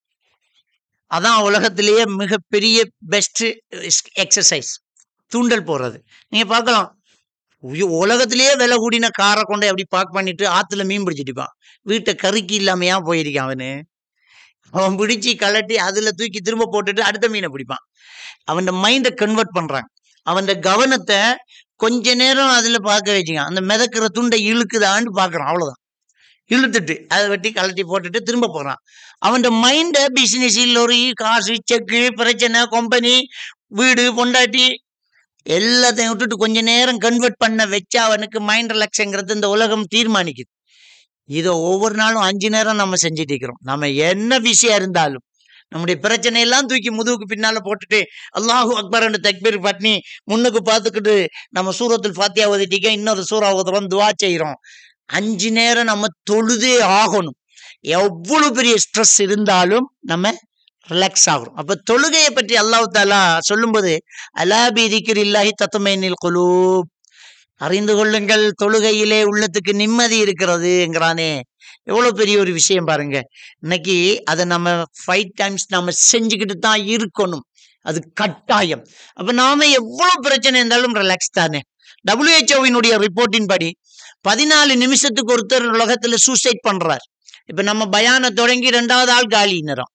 அதான் உலகத்திலேயே மிகப்பெரிய பெஸ்ட் எக்ஸசைஸ் தூண்டல் போடுறது நீங்க பார்க்கலாம் உய- உலகத்திலேயே விலை கூடின காரை கொண்டு அப்படி பார்க் பண்ணிட்டு ஆத்துல மீன் பிடிச்சிட்டுப்பான் வீட்டை கறிக்கு இல்லாமையா போயிருக்கான் அவனு அவன் பிடிச்சி கலட்டி அதுல தூக்கி திரும்ப போட்டுட்டு அடுத்த மீனை பிடிப்பான் அவன் மைண்டை கன்வெர்ட் பண்றான் அவன் கவனத்தை கொஞ்ச நேரம் அதுல பார்க்க வச்சுக்கான் அந்த மிதக்கிற துண்டை இழுக்குதான்னு பார்க்கறான் அவ்வளவுதான் இழுத்துட்டு அதை வெட்டி கலட்டி போட்டுட்டு திரும்ப போறான் அவன் மைண்ட பிசினஸ் லொரி காசு செக்கு பிரச்சனை கம்பெனி வீடு பொண்டாட்டி எல்லாத்தையும் விட்டுட்டு கொஞ்ச நேரம் கன்வெர்ட் பண்ண வச்சா அவனுக்கு மைண்ட் ரிலாக்ஸுங்கிறது இந்த உலகம் தீர்மானிக்குது இதை ஒவ்வொரு நாளும் அஞ்சு நேரம் நம்ம செஞ்சுட்டு இருக்கிறோம் நம்ம என்ன விஷயம் இருந்தாலும் நம்முடைய பிரச்சனை எல்லாம் தூக்கி முதுகுக்கு பின்னால போட்டுட்டு அல்லாஹு அக்பர்னு தக்பீர் பண்ணி முன்னுக்கு பார்த்துக்கிட்டு நம்ம சூரத்தில் ஃபாத்தியா ஓதிட்டிக்க இன்னொரு சூறா ஓதுறோம் துவா செய்கிறோம் அஞ்சு நேரம் நம்ம தொழுதே ஆகணும் எவ்வளவு பெரிய ஸ்ட்ரெஸ் இருந்தாலும் நம்ம ரிலாக்ஸ் ஆகிறோம் அப்ப தொழுகையை பற்றி அல்லாஹ் தாலா சொல்லும்போது அலாபி இருக்கிற இல்லாஹி தத்துமைனில் குலூப் அறிந்து கொள்ளுங்கள் தொழுகையிலே உள்ளத்துக்கு நிம்மதி இருக்கிறதுங்கிறானே எவ்வளவு பெரிய ஒரு விஷயம் பாருங்க இன்னைக்கு அதை நம்ம ஃபைவ் டைம்ஸ் நம்ம செஞ்சுக்கிட்டு தான் இருக்கணும் அது கட்டாயம் அப்ப நாம எவ்வளவு பிரச்சனை இருந்தாலும் ரிலாக்ஸ் தானே டபிள்யூஹெச்ஓவினுடைய ரிப்போர்ட்டின் படி பதினாலு நிமிஷத்துக்கு ஒருத்தர் உலகத்துல சூசைட் பண்றார் இப்ப நம்ம பயானை தொடங்கி ரெண்டாவது ஆள் காலி நிறம்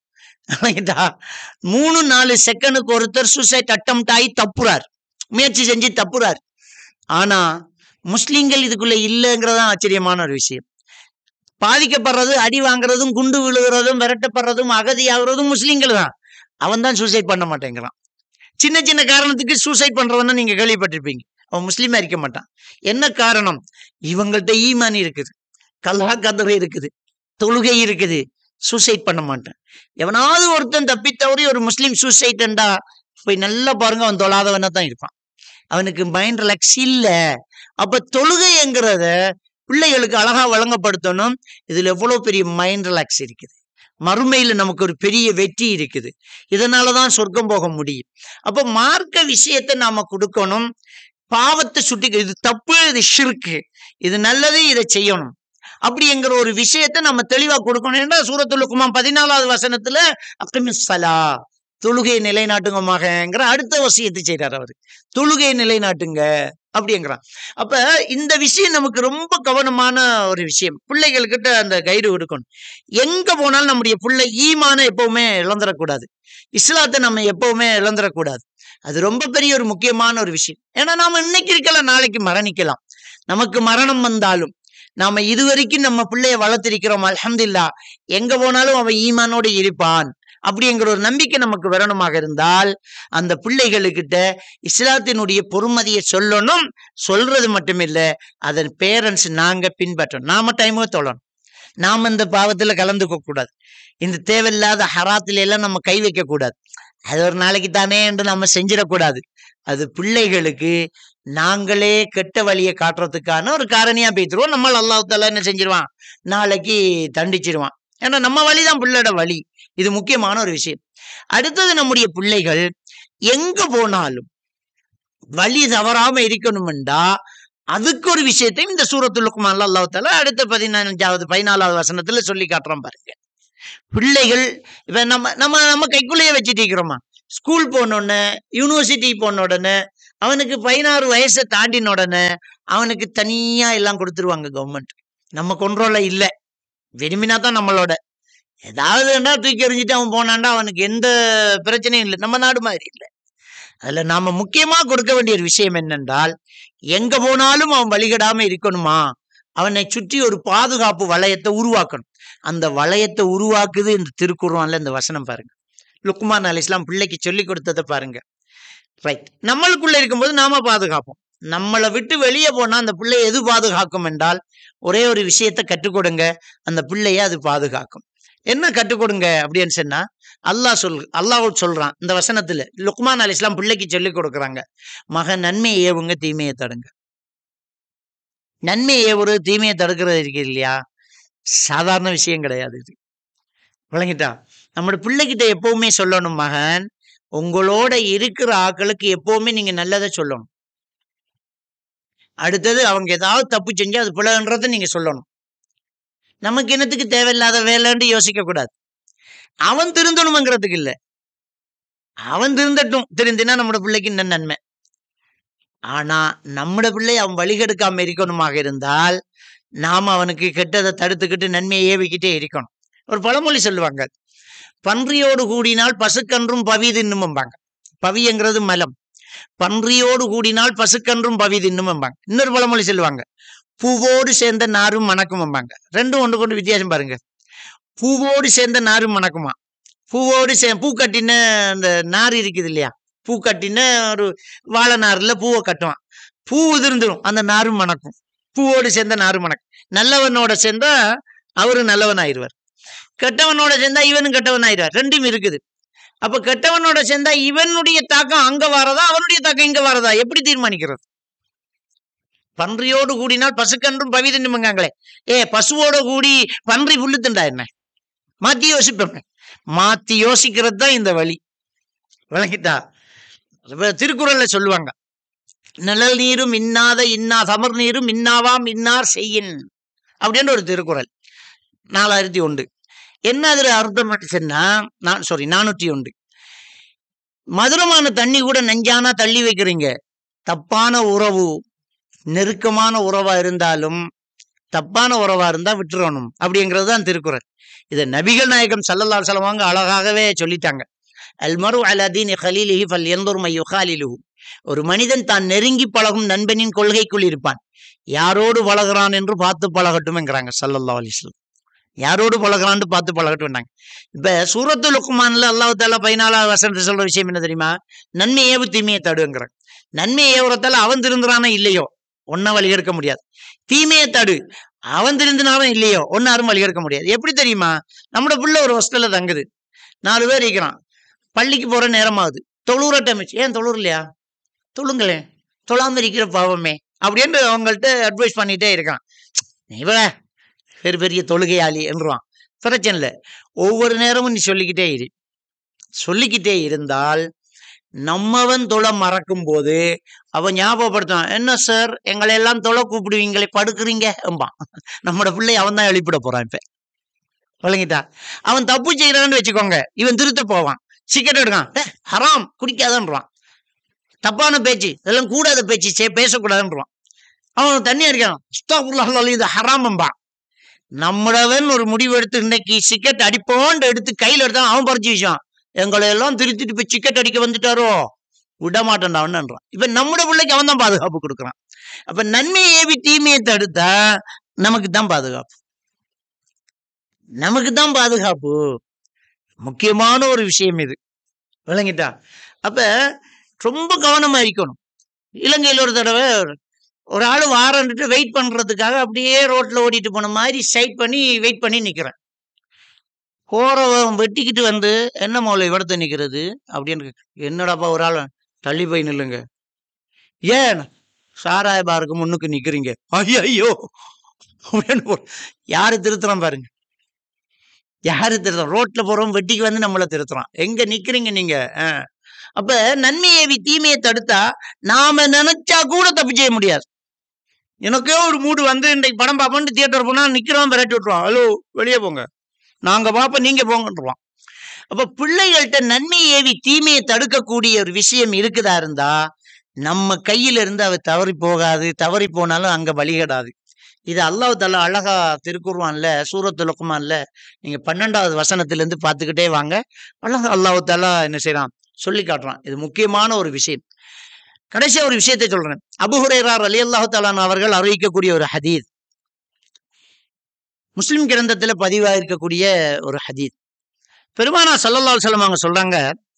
மூணு நாலு செகண்டுக்கு ஒருத்தர் சூசைட் அட்டம் ஆகி தப்புறார் முயற்சி செஞ்சு தப்புறார் ஆனா முஸ்லிம்கள் இதுக்குள்ள இல்லைங்கிறதான் ஆச்சரியமான ஒரு விஷயம் பாதிக்கப்படுறது அடி வாங்குறதும் குண்டு விழுகிறதும் விரட்டப்படுறதும் அகதியாகிறதும் முஸ்லிம்கள் தான் அவன் தான் சூசைட் பண்ண மாட்டேங்கிறான் சின்ன சின்ன காரணத்துக்கு சூசைட் பண்றவன நீங்க கேள்விப்பட்டிருப்பீங்க அவன் முஸ்லீமா இருக்க மாட்டான் என்ன காரணம் இவங்கள்ட்ட ஈமான் இருக்குது கல்லா கதவை இருக்குது தொழுகை இருக்குது சூசைட் பண்ண மாட்டான் எவனாவது ஒருத்தன் தப்பி தவறி ஒரு முஸ்லீம் சூசைட்ண்டா போய் நல்லா பாருங்க அவன் தொழாதவனா தான் இருப்பான் அவனுக்கு மைண்ட் ரிலாக்ஸ் இல்ல அப்ப தொழுகைங்கிறத பிள்ளைகளுக்கு அழகா வழங்கப்படுத்தணும் இதுல எவ்வளவு பெரிய மைண்ட் ரிலாக்ஸ் இருக்குது மறுமையில நமக்கு ஒரு பெரிய வெற்றி இருக்குது இதனாலதான் சொர்க்கம் போக முடியும் அப்ப மார்க்க விஷயத்தை நாம கொடுக்கணும் பாவத்தை சுட்டி இது தப்பு இது ஷிர்க்கு இது நல்லது இதை செய்யணும் அப்படிங்கிற ஒரு விஷயத்தை நம்ம தெளிவா கொடுக்கணும் ஏன்னா சூரத்துல குமாம் பதினாலாவது வசனத்துல அக்கமிசலா தொழுகையை நிலைநாட்டுங்கமாகங்கிற அடுத்த வசியத்தை செய்றார் அவரு தொழுகையை நிலைநாட்டுங்க அப்படிங்கிறான் அப்ப இந்த விஷயம் நமக்கு ரொம்ப கவனமான ஒரு விஷயம் பிள்ளைகள்கிட்ட அந்த கைடு கொடுக்கணும் எங்க போனாலும் நம்முடைய பிள்ளை ஈமான எப்பவுமே இழந்துடக்கூடாது இஸ்லாத்தை நம்ம எப்பவுமே இழந்துடக்கூடாது அது ரொம்ப பெரிய ஒரு முக்கியமான ஒரு விஷயம் ஏன்னா நாம இன்னைக்கு இருக்கலாம் நாளைக்கு மரணிக்கலாம் நமக்கு மரணம் வந்தாலும் நாம இதுவரைக்கும் நம்ம பிள்ளைய வளர்த்திருக்கிறோம் அல்ஹம்துலில்லா எங்க போனாலும் அவன் ஈமானோடு இருப்பான் அப்படிங்கிற ஒரு நம்பிக்கை நமக்கு வரணுமாக இருந்தால் அந்த பிள்ளைகளுக்கிட்ட இஸ்லாத்தினுடைய பொறுமதியை சொல்லணும் சொல்றது மட்டுமில்ல அதன் பேரண்ட்ஸ் நாங்க பின்பற்றணும் நாம டைமுக தொழணும் நாம இந்த பாவத்துல கலந்துக்க கூடாது இந்த தேவையில்லாத ஹராத்துல எல்லாம் நம்ம கை வைக்க கூடாது அது ஒரு நாளைக்கு தானே என்று நம்ம செஞ்சிடக்கூடாது அது பிள்ளைகளுக்கு நாங்களே கெட்ட வழியை காட்டுறதுக்கான ஒரு காரணியா பேத்துருவோம் நம்ம அல்லாஹால என்ன செஞ்சிருவான் நாளைக்கு தண்டிச்சிருவான் ஏன்னா நம்ம வழிதான் பிள்ளையோட வழி இது முக்கியமான ஒரு விஷயம் அடுத்தது நம்முடைய பிள்ளைகள் எங்க போனாலும் வழி தவறாம இருக்கணும்டா அதுக்கு ஒரு விஷயத்தையும் இந்த சூரத்துலுக்குமா அல்லாஹால அடுத்த பதினஞ்சாவது பதினாலாவது வசனத்துல சொல்லி காட்டுறோம் பாருங்க பிள்ளைகள் இப்ப நம்ம நம்ம நம்ம கைக்குள்ளேயே வச்சுட்டு இருக்கிறோமா ஸ்கூல் போன உடனே யூனிவர்சிட்டி போன உடனே அவனுக்கு பதினாறு வயசை தாண்டின உடனே அவனுக்கு தனியா எல்லாம் கொடுத்துருவாங்க கவர்மெண்ட் நம்ம கொண்ட்ரோல்ல இல்ல விரும்பினா தான் நம்மளோட ஏதாவதுன்னா தூக்கி எறிஞ்சிட்டு அவன் போனான்டா அவனுக்கு எந்த பிரச்சனையும் இல்லை நம்ம நாடு மாதிரி இல்லை அதுல நாம முக்கியமா கொடுக்க வேண்டிய ஒரு விஷயம் என்னென்றால் எங்க போனாலும் அவன் வழிகடாம இருக்கணுமா அவனை சுற்றி ஒரு பாதுகாப்பு வளையத்தை உருவாக்கணும் அந்த வளையத்தை உருவாக்குது இந்த திருக்குறான்ல இந்த வசனம் பாருங்க லுக்மான் அலி இஸ்லாம் பிள்ளைக்கு சொல்லி கொடுத்ததை பாருங்க ரைட் நம்மளுக்குள்ள இருக்கும்போது நாம பாதுகாப்போம் நம்மளை விட்டு வெளியே போனா அந்த பிள்ளை எது பாதுகாக்கும் என்றால் ஒரே ஒரு விஷயத்தை கற்றுக் கொடுங்க அந்த பிள்ளைய அது பாதுகாக்கும் என்ன கற்றுக் கொடுங்க அப்படின்னு சொன்னா அல்லாஹ் சொல் அல்லாஹ் சொல்றான் இந்த வசனத்துல லுக்மான் அலி இஸ்லாம் பிள்ளைக்கு சொல்லி கொடுக்குறாங்க மகன் நன்மையை ஏவுங்க தீமையை தடுங்க நன்மையை ஏவுறது தீமையை தடுக்கிறது இருக்கு இல்லையா சாதாரண விஷயம் கிடையாது இது விளங்கிட்டா நம்மளோட பிள்ளைகிட்ட எப்பவுமே சொல்லணும் மகன் உங்களோட இருக்கிற ஆட்களுக்கு எப்பவுமே நீங்க நல்லதை சொல்லணும் அடுத்தது அவங்க ஏதாவது தப்பு செஞ்சு அது பிள்ளைன்றதை நீங்க சொல்லணும் நமக்கு என்னத்துக்கு தேவையில்லாத வேலைன்னு யோசிக்க கூடாது அவன் திருந்தணுங்கிறதுக்கு இல்ல அவன் திருந்தட்டும் திருந்தினா நம்மளோட பிள்ளைக்கு இன்னும் நன்மை ஆனா நம்மட பிள்ளை அவன் வழிகெடுக்காம இருக்கணுமாக இருந்தால் நாம் அவனுக்கு கெட்டதை தடுத்துக்கிட்டு நன்மையை ஏவிக்கிட்டே இருக்கணும் ஒரு பழமொழி சொல்லுவாங்க பன்றியோடு கூடினால் பசுக்கன்றும் பவி தின்னும்பாங்க பவிங்கிறது மலம் பன்றியோடு கூடினால் பசுக்கன்றும் பவி தின்னும்பாங்க இன்னொரு பழமொழி சொல்லுவாங்க பூவோடு சேர்ந்த நாரும் மணக்கும்பாங்க ரெண்டும் ஒன்று கொண்டு வித்தியாசம் பாருங்க பூவோடு சேர்ந்த நாரும் மணக்குமா பூவோடு சே பூ கட்டின அந்த நார் இருக்குது இல்லையா பூ கட்டின ஒரு வாழை நார்ல பூவை கட்டுவான் பூ உதிர்ந்துடும் அந்த நாரும் மணக்கும் பூவோடு சேர்ந்த நாரும் மணக்கும் நல்லவனோட சேர்ந்தா அவரு நல்லவன் ஆயிடுவார் கெட்டவனோட சேர்ந்தா இவனும் கெட்டவன் ஆயிடுவார் ரெண்டும் இருக்குது அப்ப கெட்டவனோட சேர்ந்தா இவனுடைய தாக்கம் அங்க வரதா அவனுடைய தாக்கம் இங்க வரதா எப்படி தீர்மானிக்கிறது பன்றியோடு கூடினால் பசுக்கன்றும் பவிதன்னுமங்காங்களே ஏ பசுவோட கூடி பன்றி புல்லு திண்டா என்ன மாத்தி யோசிப்பேன் மாத்தி யோசிக்கிறது தான் இந்த வழி விளங்கிட்டா இப்ப திருக்குறள்ல சொல்லுவாங்க நிழல் நீரும் இன்னாத இன்னா சமர் நீரும் இன்னாவாம் இன்னார் செய்யின் அப்படின்னு ஒரு திருக்குறள் நாலாயிரத்தி ஒன்று என்ன அதுல அர்த்தம் சொன்னா நான் சாரி நானூற்றி ஒன்று மதுரமான தண்ணி கூட நெஞ்சானா தள்ளி வைக்கிறீங்க தப்பான உறவு நெருக்கமான உறவா இருந்தாலும் தப்பான உறவா இருந்தா விட்டுறணும் அப்படிங்கிறது தான் திருக்குறள் இதை நபிகள் நாயகம் சல்லல்லா செலவாங்க அழகாகவே சொல்லிட்டாங்க அல்மரு அலதீன் ஹலீலிஹி ஃபல் எந்தொரு மையு ஹாலிலுஹு ஒரு மனிதன் தான் நெருங்கி பழகும் நண்பனின் கொள்கைக்குள் இருப்பான் யாரோடு பழகுறான் என்று பார்த்து பழகட்டும்ங்கிறாங்க சல்லல்லா அலிஸ்லம் யாரோடு பழகுறான்னு பார்த்து பழகட்டும் இப்ப சூரத்து லுக்குமான்ல அல்லாஹ் தாலா பதினாலாவது வசனத்தை சொல்ற விஷயம் என்ன தெரியுமா நன்மை ஏவு தீமையை தடுங்கிறாங்க நன்மை ஏவுறதால அவன் திருந்துறானோ இல்லையோ ஒன்னும் வழிகெடுக்க முடியாது தீமையை தடு அவன் திருந்தினாலும் இல்லையோ ஒன்னு யாரும் வழிகெடுக்க முடியாது எப்படி தெரியுமா நம்மளோட புள்ள ஒரு ஹாஸ்டல்ல தங்குது நாலு பேர் இருக்கிறான் பள்ளிக்கு போற நேரமாகுது தொழுற டைம் ஏன் தொழுற இல்லையா தொழுங்களேன் தொழாம இருக்கிற பாவமே அப்படின்னு அவங்கள்ட்ட அட்வைஸ் பண்ணிட்டே இருக்கான் இவள பெரிய பெரிய தொழுகையாளி என்றுவான் பிரச்சனை இல்லை ஒவ்வொரு நேரமும் நீ சொல்லிக்கிட்டே இரு சொல்லிக்கிட்டே இருந்தால் நம்மவன் தொலை மறக்கும் போது அவன் ஞாபகப்படுத்துவான் என்ன சார் எங்களை எல்லாம் தொலை கூப்பிடுவீங்களே படுக்கிறீங்க என்பான் நம்மளோட பிள்ளை அவன் தான் எழுப்பிட போறான் இப்ப விளங்கிட்டா அவன் தப்பு செய்யறான்னு வச்சுக்கோங்க இவன் திருத்த போவான் சிக்கெட் எடுக்கான் "ஏ, ஹராம் குடிக்காதன்றான் தப்பான பேச்சு இதெல்லாம் கூடாத பேச்சு சே பேசக்கூடாதுன்றான் அவன் தண்ணி அடிக்கிறான் அஸ்தகுல்லாஹ் இது ஹராமம்பா நம்மளவன் ஒரு முடிவு எடுத்து இன்னைக்கு சிக்கெட் அடிப்போன்னு எடுத்து கையில எடுத்தான் அவன் பறிச்சு விஷயம் எங்களை எல்லாம் திருத்திட்டு போய் சிக்கெட் அடிக்க வந்துட்டாரோ விட மாட்டேன்டா அவன்ன்றான் இப்ப நம்மட பிள்ளைக்கு அவன் தான் பாதுகாப்பு கொடுக்குறான் அப்ப நன்மையை ஏவி தீமையை தடுத்தா நமக்கு தான் பாதுகாப்பு நமக்கு தான் பாதுகாப்பு முக்கியமான ஒரு விஷயம் இது விளங்கிட்டா அப்ப ரொம்ப கவனமா இருக்கணும் இலங்கையில் ஒரு தடவை ஒரு ஆள் வாரன்ட்டு வெயிட் பண்றதுக்காக அப்படியே ரோட்ல ஓடிட்டு போன மாதிரி சைட் பண்ணி வெயிட் பண்ணி நிக்கிறேன் போறவன் வெட்டிக்கிட்டு வந்து என்ன மௌல இவடத்த நிக்கிறது அப்படின்னு கேக்கு- என்னடாப்பா ஒரு ஆள் தள்ளி போய் நில்லுங்க ஏன் சாராய பாருக்கு முன்னுக்கு நிக்கிறீங்க ஐயோ ஐயோ அப்படின்னு போ- யாரு திருத்துறான் பாருங்க யாரு திருத்துறான் ரோட்ல போறவன் வெட்டிக்கு வந்து நம்மள திருத்துறான் எங்க நிக்கிறீங்க நீங்க ஆ. அப்ப நன்மையை ஏவி தீமையை தடுத்தா நாம நினைச்சா கூட தப்பு செய்ய முடியாது எனக்கே ஒரு மூடு வந்து இன்றைக்கு படம் பார்ப்போம்னு தியேட்டர் போனா நிக்கிறவன் விரட்டி விட்டுருவான் ஹலோ வெளியே போங்க நாங்க பார்ப்போம் நீங்க போங்கன்றான் அப்ப பிள்ளைகள்கிட்ட நன்மையை ஏவி தீமையை தடுக்கக்கூடிய ஒரு விஷயம் இருக்குதா இருந்தா நம்ம கையில இருந்து அவ தவறி போகாது தவறி போனாலும் அங்க வழிகடாது இது அல்லாஹ் தாலா அழகா திருக்குர்வான்ல சூரத்து லுக்குமான்ல நீங்க பன்னெண்டாவது வசனத்துல இருந்து பார்த்துக்கிட்டே வாங்க அழகா அல்லாஹ் தாலா என்ன செய்யறான் சொல்லி காட்டுறான் இது முக்கியமான ஒரு விஷயம் கடைசியா ஒரு விஷயத்தை சொல்றேன் அபுஹுரேரார் அலி அல்லாஹு தாலான் அவர்கள் அறிவிக்கக்கூடிய ஒரு ஹதீத் முஸ்லிம் கிரந்தத்துல பதிவாயிருக்கக்கூடிய ஒரு ஹதீத் பெருமானா சல்லல்லாஹு அலைஹி வஸல்லம் அவங்க சொல்றாங்க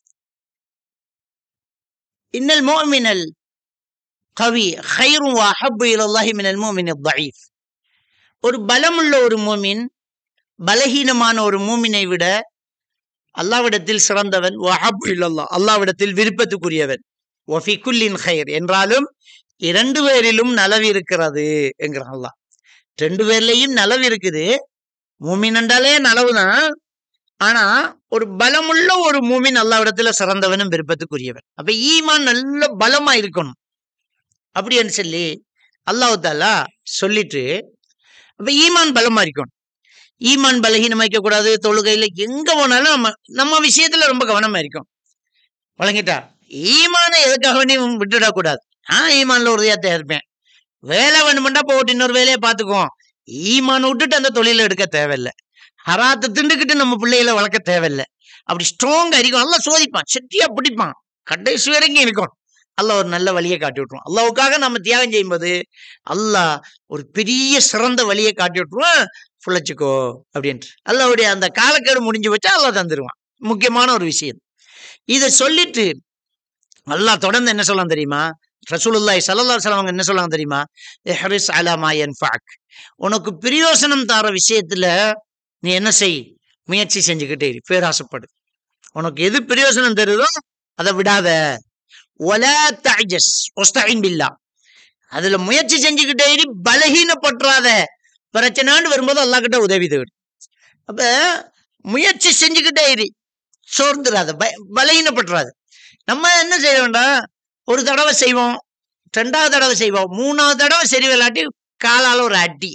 இன்னல் முஃமினல் கவி ஹைரும் அஹப்பு இலல்லாஹி மினல் முஃமினித் தஈஃப் ஒரு பலமுள்ள ஒரு மூமின் பலகீனமான ஒரு மூமினை விட அல்லாவிடத்தில் சிறந்தவன் வஹப்பு இல்லல்லா அல்லாவிடத்தில் விருப்பத்துக்குரியவன் ஒஃபி குல்லின் ஹைர் என்றாலும் இரண்டு பேரிலும் நலவு இருக்கிறது என்கிறான் அல்லாஹ் ரெண்டு பேர்லயும் நலவு இருக்குது மூமின் என்றாலே நலவுதான் ஆனா ஒரு பலமுள்ள ஒரு மூமின் அல்லாவிடத்துல சிறந்தவனும் விருப்பத்துக்குரியவன் அப்ப ஈமான் நல்ல பலமா இருக்கணும் அப்படின்னு சொல்லி அல்லாஹ் தாலா சொல்லிட்டு அப்ப ஈமான் பலமா இருக்கணும் ஈமான் பலகீனமா இருக்க கூடாது தொழுகையில எங்க போனாலும் நம்ம நம்ம விஷயத்துல ரொம்ப கவனமா இருக்கும் வழங்கிட்டா ஈமானை எதுக்காக வேண்டியும் விட்டுடக்கூடாது நான் ஈமான்ல உறுதியாத்தான் இருப்பேன் வேலை வேணுமெண்டா போட்டு இன்னொரு வேலையை பார்த்துக்குவோம் ஈமான் விட்டுட்டு அந்த தொழிலை எடுக்க தேவையில்லை ஹராத்தை திண்டுக்கிட்டு நம்ம பிள்ளைகளை வளர்க்க தேவையில்லை அப்படி ஸ்ட்ராங்கா இருக்கும் நல்லா சோதிப்பான் செட்டியா பிடிப்பான் கடைசி வரைக்கும் இருக்கும் அல்லாஹ் ஒரு நல்ல வழியை காட்டி விட்டுருவான் அல்லாவுக்காக நம்ம தியாகம் செய்யும்போது அல்லாஹ் ஒரு பெரிய சிறந்த வழியை காட்டி விட்டுருவான் புழைச்சிக்கோ அப்படின்ட்டு அல்லாவுடைய அந்த காலக்கேடு முடிஞ்சு வச்சா அல்லாஹ் தந்துருவான் முக்கியமான ஒரு விஷயம் இதை சொல்லிட்டு அல்லாஹ் தொடர்ந்து என்ன சொல்லலாம் தெரியுமா ரசூலுல்லாஹி ஸல்லல்லாஹு அலைஹி வஸல்லம் என்ன சொல்லுவாங்க தெரியுமா இஹ்ரிஸ் அலா மா யன்ஃபஅக் உனக்கு பிரயோசனம் தர விஷயத்துல நீ என்ன செய் முயற்சி செஞ்சுக்கிட்டே இரு பேராசைப்படு உனக்கு எது பிரயோசனம் தருதோ அதை விடாத ஒல தஜஸ் ஒஸ்தகின் பில்லா அதுல முயற்சி செஞ்சுக்கிட்டே இரு பலகீனப்பட்டுறாத பிரச்சனைன்னு வரும்போது அல்லாஹ் கிட்ட உதவி தேடு அப்ப முயற்சி செஞ்சுக்கிட்டே இரு சோர்ந்துடாத ப பலகீனப்பட்டுறாத நம்ம என்ன செய்ய வேண்டாம் ஒரு தடவை செய்வோம் ரெண்டாவது தடவை செய்வோம் மூணாவது தடவை சரி விளையாட்டி காலால ஒரு அடி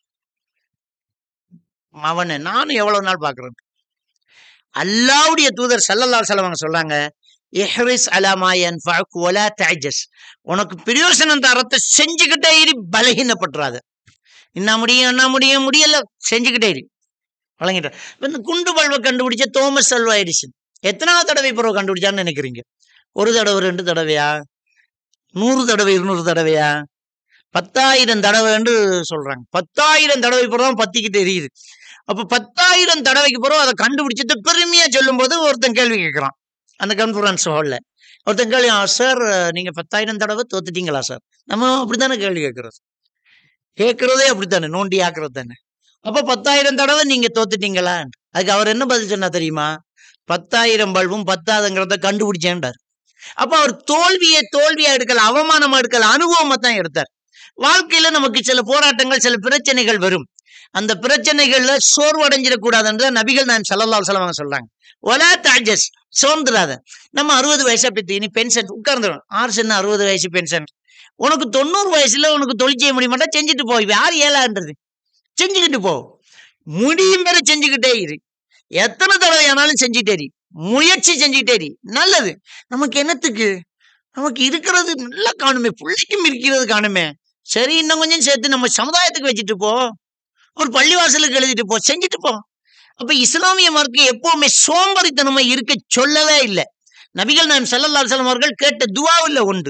அவனை நானும் எவ்வளவு நாள் பாக்குறேன் அல்லாவுடைய தூதர் சல்லல்லா செலவங்க சொல்றாங்க இஹ்ரிஸ் அலாமா யன்ஃபஅக் வலா தஅஜஸ் உனக்கு பிரயோசனம் தரத்தை செஞ்சுக்கிட்டே இரு பலகீனப்பட்டுறாத என்ன முடியும் என்ன முடியும் முடியல செஞ்சுக்கிட்டே இரு வழங்கிட்ட இப்ப இந்த குண்டு பல்வை கண்டுபிடிச்ச தோமஸ் அல்வா எடிசன் எத்தனாவது தடவை பிறகு கண்டுபிடிச்சான்னு நினைக்கிறீங்க ஒரு தடவை ரெண்டு தடவையா நூறு தடவை இருநூறு தடவையா பத்தாயிரம் தடவைன்னு சொல்றாங்க பத்தாயிரம் தடவை பிறகு பத்திக்கிட்டு எரியுது அப்ப பத்தாயிரம் தடவைக்கு பிறகு அதை கண்டுபிடிச்சிட்டு பெருமையா சொல்லும் போது ஒருத்தன் கேள்வி கேட்கிறான் அந்த கான்ஃபரன்ஸ் ஹால்ல ஒருத்தன் கேள்வி சார் நீங்க பத்தாயிரம் தடவை தோத்துட்டீங்களா சார் நம்ம அப்படித்தானே கேள்வி கேட்கறது கேட்கறதே அப்படித்தானே நோண்டி ஆக்குறது தானே அப்ப பத்தாயிரம் தடவை நீங்க தோத்துட்டீங்களா அதுக்கு அவர் என்ன பதில் சொன்னா தெரியுமா பத்தாயிரம் பல்பும் பத்தாதுங்கிறத கண்டுபிடிச்சேன்டார் அப்ப அவர் தோல்வியை தோல்வியா எடுக்கல அவமானமா எடுக்கல அனுபவமா தான் எடுத்தார் வாழ்க்கையில நமக்கு சில போராட்டங்கள் சில பிரச்சனைகள் வரும் அந்த பிரச்சனைகள்ல சோர்வடைஞ்சிடக்கூடாதுன்ற நபிகள் நான் சல்லல்லா சொல்லுவாங்க சொல்றாங்க ஒலா தாஜஸ் சோர்ந்துடாத நம்ம அறுபது வயசா பெற்று இனி பென்ஷன் உட்கார்ந்துடும் ஆறு சின்ன அறுபது வயசு பென்ஷன் உனக்கு தொண்ணூறு வயசுல உனக்கு தொழில் செய்ய முடிய மாட்டா செஞ்சுட்டு போ யார் ஏழான்றது செஞ்சுக்கிட்டு போ முடியும் வரை செஞ்சுக்கிட்டே இரு எத்தனை தடவை ஆனாலும் செஞ்சுட்டே இரு முயற்சி செஞ்சுக்கிட்டே இரு நல்லது நமக்கு என்னத்துக்கு நமக்கு இருக்கிறது நல்லா காணுமே பிள்ளைக்கும் இருக்கிறது காணுமே சரி இன்னும் கொஞ்சம் சேர்த்து நம்ம சமுதாயத்துக்கு வச்சுட்டு போ ஒரு பள்ளிவாசலுக்கு எழுதிட்டு போ செஞ்சுட்டு போ அப்ப இஸ்லாமிய மார்க்கு எப்பவுமே சோம்பறித்தனமா இருக்க சொல்லவே இல்லை நபிகள் நான் சல்லல்லா செல்லம் அவர்கள் கேட்ட துவாவில் உண்டு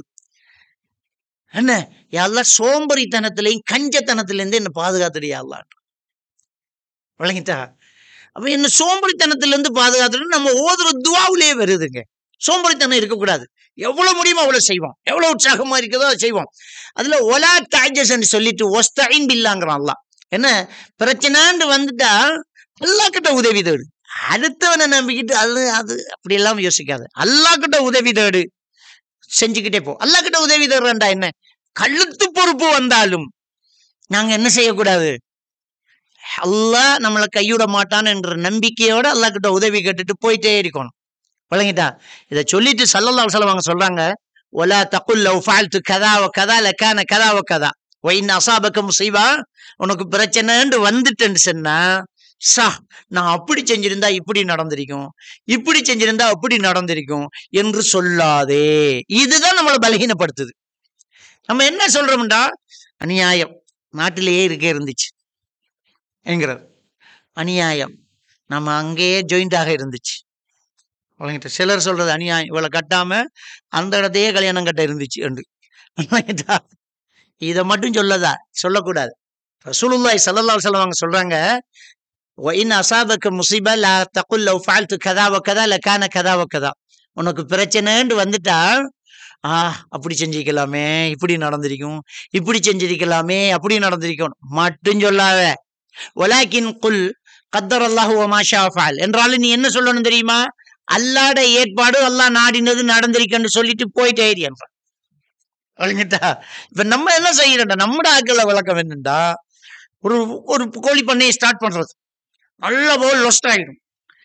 என்ன யாரெல்லாம் சோம்பறித்தனத்திலையும் கஞ்சத்தனத்திலேருந்து என்ன பாதுகாத்துடு யாரெல்லாம் விளங்கிட்டா அப்ப என்ன சோம்பறித்தனத்திலிருந்து பாதுகாத்துட்டு நம்ம ஓதுற துவாவிலேயே வருதுங்க சோம்பறித்தனம் இருக்கக்கூடாது எவ்வளவு முடியுமோ அவ்வளவு செய்வோம் எவ்வளவு உற்சாகமா இருக்குதோ அதை செய்வோம் அதுல ஒலா தாஜஸ் சொல்லிட்டு ஒஸ்தைன் பில்லாங்கிறான் அல்லாஹ் என்ன பிரச்சனைன்னு வந்துட்டா அல்லா கிட்ட உதவி தேடு அடுத்தவனை நம்பிக்கிட்டு அது அது அப்படி எல்லாம் யோசிக்காத அல்லா கிட்ட உதவி தேடு செஞ்சுக்கிட்டே போ அல்லா கிட்ட உதவி தேடுறா என்ன கழுத்து பொறுப்பு வந்தாலும் நாங்க என்ன செய்யக்கூடாது அல்லாஹ் நம்மளை கைவிட மாட்டான் என்ற நம்பிக்கையோட அல்லா கிட்ட உதவி கேட்டுட்டு போயிட்டே இருக்கணும் விளங்கிட்டா இதை சொல்லிட்டு சல்லல்லா சொல்லுவாங்க சொல்றாங்க ஒலா தகுல் லவ் ஃபால்ட்டு கதாவ கதா லக்கான கதாவ கதா ஒயின் அசாபக்க முசைவா உனக்கு பிரச்சனைன்னு வந்துட்டுன்னு சொன்னா சா நான் அப்படி செஞ்சிருந்தா இப்படி நடந்திருக்கும் இப்படி செஞ்சிருந்தா அப்படி நடந்திருக்கும் என்று சொல்லாதே இதுதான் நம்மளை பலகீனப்படுத்துது நம்ம என்ன சொல்றோம்டா அநியாயம் நாட்டிலேயே இருக்க இருந்துச்சு என்கிறார் அநியாயம் நம்ம அங்கேயே ஜாயிண்டாக இருந்துச்சு வழங்கிட்ட சிலர் சொல்றது அநியாயம் இவளை கட்டாம அந்த இடத்தையே கல்யாணம் கட்ட இருந்துச்சு என்று வழங்கிட்டா இதை மட்டும் சொல்லதா சொல்லக்கூடாது ரசூலுல்லாஹி ஸல்லல்லாஹு அலைஹி வஸல்லம் அவங்க சொல்றாங்க وإن أصابك مصيبة لا تقل لو فعلت كذا وكذا لكان كذا وكذا உனக்கு பிரச்சனைன்னு வந்துட்டா ஆ அப்படி செஞ்சிருக்கலாமே இப்படி நடந்திருக்கும் இப்படி செஞ்சிருக்கலாமே அப்படி நடந்திருக்கும் மட்டும் சொல்லாத ஒலாக்கின் குல் கத்தர் அல்லாஹு மாஷா ஃபால் என்றாலும் நீ என்ன சொல்லணும் தெரியுமா அல்லாட ஏற்பாடு அல்லாஹ் நாடினது நடந்திருக்குன்னு சொல்லிட்டு போயிட்டே என்றான் வழங்கிட்டா இப்ப நம்ம என்ன செய்யறோம்டா நம்மட ஆக்கள விளக்கம் என்னண்டா ஒரு ஒரு கோழி பண்ணையை ஸ்டார்ட் பண்றது நல்ல போல் லொஸ்ட் ஆயிடும்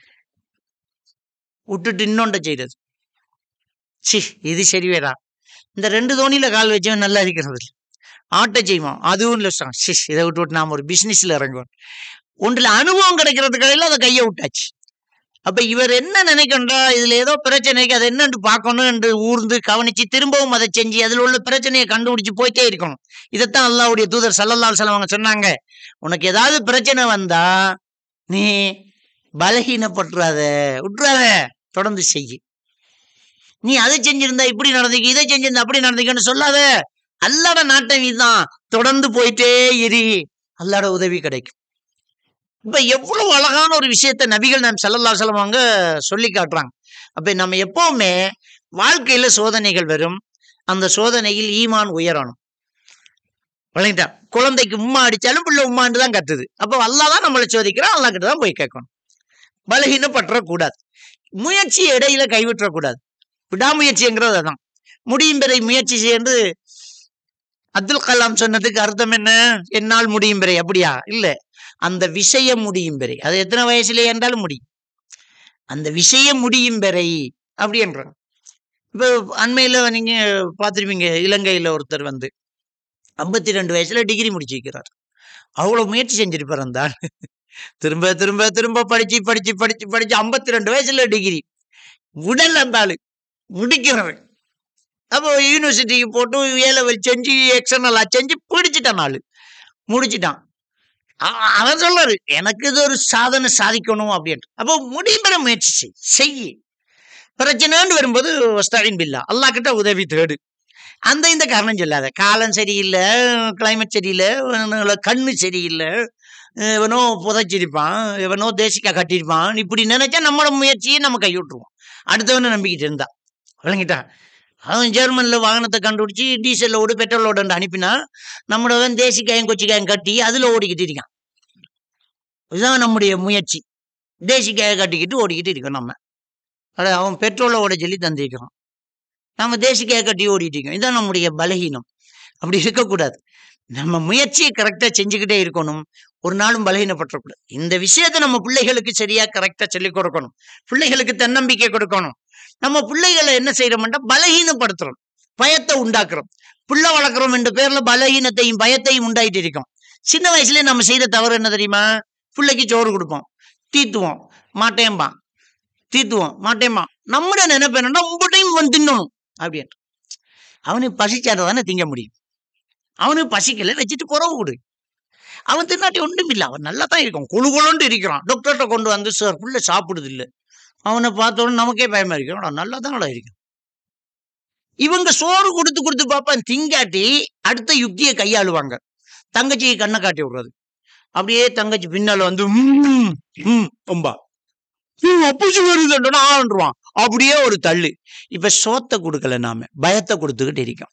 விட்டுட்டு இன்னொண்ட செய்யறது சி இது சரி வேறா இந்த ரெண்டு தோணியில கால் வச்சவன் நல்லா இருக்கிறது இல்ல. ஆட்டை செய்வான் அதுவும் லொஸ்ட் ஆகும் சி இதை விட்டு விட்டு நாம ஒரு பிசினஸ்ல இறங்குவோம் ஒன்றுல அனுபவம் கிடைக்கிறதுக்கு அதை கையை விட்டாச்சு அப்ப இவர் என்ன நினைக்கண்டா இதுல ஏதோ பிரச்சனைக்கு அதை என்னன்னு பார்க்கணும் என்று ஊர்ந்து கவனிச்சு திரும்பவும் அதை செஞ்சு அதுல உள்ள பிரச்சனையை கண்டுபிடிச்சு போயிட்டே இருக்கணும் இதைத்தான் அல்லாஹ்வுடைய தூதர் சல்லல்லாஹு அலைஹி அவங்க சொன்னாங்க உனக்கு ஏதாவது பிரச்சனை வந்தா நீ பலகீனப்பட்டுறாத விட்டுறாத தொடர்ந்து செய்யு நீ அதை செஞ்சிருந்தா இப்படி நடந்துக்கு இதை செஞ்சிருந்தா அப்படி நடந்துக்கன்னு சொல்லாத அல்லாட நாட்டம் இதுதான் தொடர்ந்து போயிட்டே இரு அல்லாட உதவி கிடைக்கும் இப்ப எவ்வளவு அழகான ஒரு விஷயத்த நபிகள் நாம் செல்லல்லா செல்லவாங்க சொல்லி காட்டுறாங்க அப்ப நம்ம எப்பவுமே வாழ்க்கையில சோதனைகள் வரும் அந்த சோதனையில் ஈமான் உயரணும் விளங்கிட்டா குழந்தைக்கு உம்மா அடிச்சாலும் பிள்ளை உம்மாண்டு தான் கத்துது அப்போ அல்லாஹ் தான் நம்மளை சோதிக்கிறான் அல்லா கிட்ட தான் போய் கேட்கணும் பலகீனப்பற்றக்கூடாது முயற்சி இடையில கைவிட்டக்கூடாது விடாமுயற்சிங்கிறது அதான் முடியும் பெறை முயற்சி செய்து அப்துல் கலாம் சொன்னதுக்கு அர்த்தம் என்ன என்னால் முடியும் பெறை அப்படியா இல்ல அந்த விஷயம் முடியும் பெறை அது எத்தனை வயசுல என்றாலும் முடியும் அந்த விஷயம் முடியும் பெறை அப்படி என்றாங்க இப்போ அண்மையில நீங்க பார்த்துருப்பீங்க இலங்கையில ஒருத்தர் வந்து ஐம்பத்தி ரெண்டு வயசுல டிகிரி முடிச்சிருக்கிறார் அவ்வளவு முயற்சி செஞ்சிருப்பார் அந்த ஆள் திரும்ப திரும்ப திரும்ப படிச்சு படிச்சு படிச்சு படிச்சு ஐம்பத்தி ரெண்டு வயசுல டிகிரி உடல் அந்த ஆளு முடிக்கிறவர் அப்போ யூனிவர்சிட்டிக்கு போட்டு ஏ லெவல் செஞ்சு எக்ஸ்டர்னலா செஞ்சு பிடிச்சிட்டான் ஆளு முடிச்சிட்டான் அ- அவன் சொல்றாரு எனக்கு இது ஒரு சாதனை சாதிக்கணும் அப்படின்ட்டு அப்போ முடிவுற முயற்சி செய் செய் பிரச்சனைன்னு வரும்போது வஸ்தாவின் பில்லா அல்லாஹ் கிட்ட உதவி தேடு அந்த இந்த காரணம் சொல்லாத காலம் சரியில்லை கிளைமேட் சரியில்லை இவனுங்கள கண்ணு சரியில்லை இவனோ புதைச்சிருப்பான் இவனோ தேசிக்கா கட்டியிருப்பான் இப்படி நினைச்சா நம்மளோட முயற்சியை நம்ம கைவிட்டுருவோம் அடுத்தவனை நம்பிக்கிட்டு இருந்தா விளங்கிட்டா அவன் ஜெர்மன்ல வாகனத்தை கண்டுபிடிச்சி டீசல்ல ஓடு பெட்ரோலோட அனுப்பினா நம்மளவன் தேசிக்காயும் கொச்சிக்காயும் கட்டி அதுல ஓடிக்கிட்டு இருக்கான் இதுதான் நம்முடைய முயற்சி தேசிக்காயை கட்டிக்கிட்டு ஓடிக்கிட்டு இருக்கோம் நம்ம அட அவன் பெட்ரோலை ஓட சொல்லி தந்திருக்கிறான் நம்ம தேசிக்காயை கட்டி ஓடிட்டு இருக்கோம் இதுதான் நம்முடைய பலகீனம் அப்படி இருக்கக்கூடாது நம்ம முயற்சியை கரெக்டா செஞ்சுக்கிட்டே இருக்கணும் ஒரு நாளும் பலகீனப்பற்றக்கூடாது இந்த விஷயத்தை நம்ம பிள்ளைகளுக்கு சரியா கரெக்டா சொல்லிக் கொடுக்கணும் பிள்ளைகளுக்கு தன்னம்பிக்கை கொடுக்கணும் நம்ம பிள்ளைகளை என்ன செய்யறோம்னா பலகீனப்படுத்துறோம் பயத்தை உண்டாக்குறோம் புள்ள வளர்க்குறோம் என்ற பேர்ல பலகீனத்தையும் பயத்தையும் உண்டாயிட்டு இருக்கோம் சின்ன வயசுல நம்ம செய்த தவறு என்ன தெரியுமா பிள்ளைக்கு சோறு கொடுப்போம் தீத்துவோம் மாட்டேம்பான் தீத்துவோம் மாட்டேம்பான் நம்மட நினைப்பு என்னன்னா உங்கள்கிட்டையும் வந்து தின்னணும் அப்படின்ட்டு அவனுக்கு பசிச்சாத தானே திங்க முடியும் அவனுக்கு பசிக்கல வச்சுட்டு குறவு கொடு அவன் தின்னாட்டி ஒன்றும் இல்லை அவன் நல்லா தான் இருக்கான் குழு குழுன்னு இருக்கிறான் டாக்டர்கிட்ட கொண்டு வந்து சார் புள்ள சாப்பிடுது இல்லை அவனை பார்த்த உடனே நமக்கே பயமா இருக்கு அவன் நல்லா தான் இருக்கும் இவங்க சோறு கொடுத்து கொடுத்து பார்ப்பான் திங்காட்டி அடுத்த யுக்தியை கையாளுவாங்க தங்கச்சியை கண்ணை காட்டி விடுறது அப்படியே தங்கச்சி பின்னால வந்து "ம்ம், ம், ஒம்பா "ம், அப்பூச்சி வருதுன்றா ஆன்றுவான் அப்படியே ஒரு தள்ளு இப்ப சோத்தை கொடுக்கல நாம பயத்தை கொடுத்துக்கிட்டு இருக்கோம்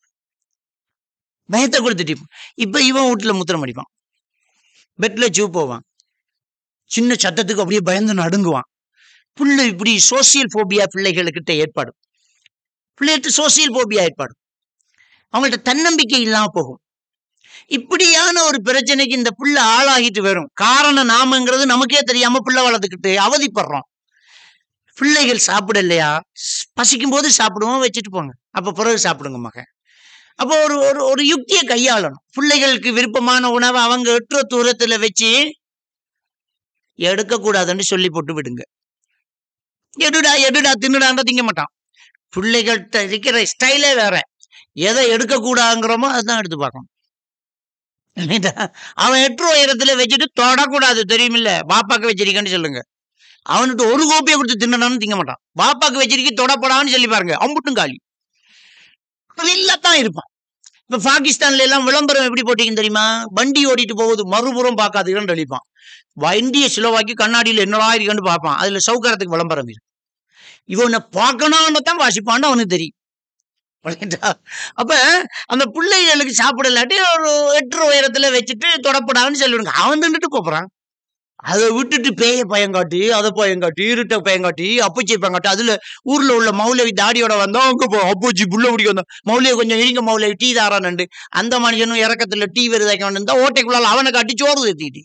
பயத்தை கொடுத்துட்டு இருப்போம். இப்ப இவன் வீட்டுல முத்திரம் அடிப்பான் பெட்ல சூ போவான் சின்ன சத்தத்துக்கு அப்படியே பயந்து நடுங்குவான் புள்ள இப்படி சோசியல் போபியா பிள்ளைகளுக்கிட்ட ஏற்படும் பிள்ளைகிட்ட சோசியல் போபியா ஏற்படும் அவங்கள்ட்ட தன்னம்பிக்கை இல்லாம போகும் இப்படியான ஒரு பிரச்சனைக்கு இந்த புள்ள ஆளாகிட்டு வரும் காரணம் நாமங்கிறது நமக்கே தெரியாம பிள்ளை வளர்த்துக்கிட்டு அவதிப்படுறோம் பிள்ளைகள் சாப்பிடலையா ஸ்- பசிக்கும் போது சாப்பிடுவோம் வச்சுட்டு போங்க அப்ப பிறகு சாப்பிடுங்க மகன் அப்போ ஒரு ஒரு ஒரு யுக்தியை கையாளணும் பிள்ளைகளுக்கு விருப்பமான உணவை அவங்க எட்டுற தூரத்துல வச்சு எடுக்கக்கூடாதுன்னு சொல்லி போட்டு விடுங்க எடுடா எடுடா தின்னுடான்ற திங்க மாட்டான் பிள்ளைகள்கிட்ட இருக்கிற ஸ்டைலே வேற எதை எடுக்கக்கூடாதுங்கிறோமோ அதுதான் எடுத்து பார்க்கணும் இல்லைடா? அவன் எட்டு உயரத்துல வச்சுட்டு தொடக்கூடாது தெரியுமில்ல பாப்பாக்கு வச்சிருக்கேன்னு சொல்லுங்க அவன்கிட்ட ஒரு கோப்பியை கொடுத்து தின்னணும்னு திங்க மாட்டான் பாப்பாக்கு வச்சிருக்கி தொடப்படான்னு சொல்லி பாருங்க அம்புட்டும் காலி தான் இருப்பான் இப்ப பாகிஸ்தான்ல எல்லாம் விளம்பரம் எப்படி போட்டீங்கன்னு தெரியுமா வண்டி ஓடிட்டு போகுது மறுபுறம் பார்க்காதீங்கன்னு அழிப்பான் வண்டியை சிலவாக்கி கண்ணாடியில என்னடா இருக்குன்னு பார்ப்பான் அதுல சவுக்கரத்துக்கு விளம்பரம் இருக்கு இவனை பார்க்கணும்னு தான் வாசிப்பான்னு அவனுக்கு தெரியும் புரியுதா? அப்ப அந்த பிள்ளைகளுக்கு சாப்பிடலாட்டி ஒரு எட்டு உயரத்துல வச்சுட்டு தொடப்படாதுன்னு சொல்லிவிடுங்க அவன் தின்னுட்டு போறான் அதை விட்டுட்டு பேய பயங்காட்டி அதை பயங்காட்டி இருட்ட பயங்காட்டி அப்பச்சி பயங்காட்டி அதுல ஊர்ல உள்ள மௌலவி தாடியோட வந்தா அங்க போ அப்பச்சி புள்ள பிடிக்க வந்தோம் மௌலவி கொஞ்சம் இடிங்க மௌலவி டீ தாரானண்டு அந்த மனுஷனும் இறக்கத்துல டீ வருதாக்க வந்தா ஓட்டைக்குள்ளால அவனை காட்டி சோறு ஊத்திட்டு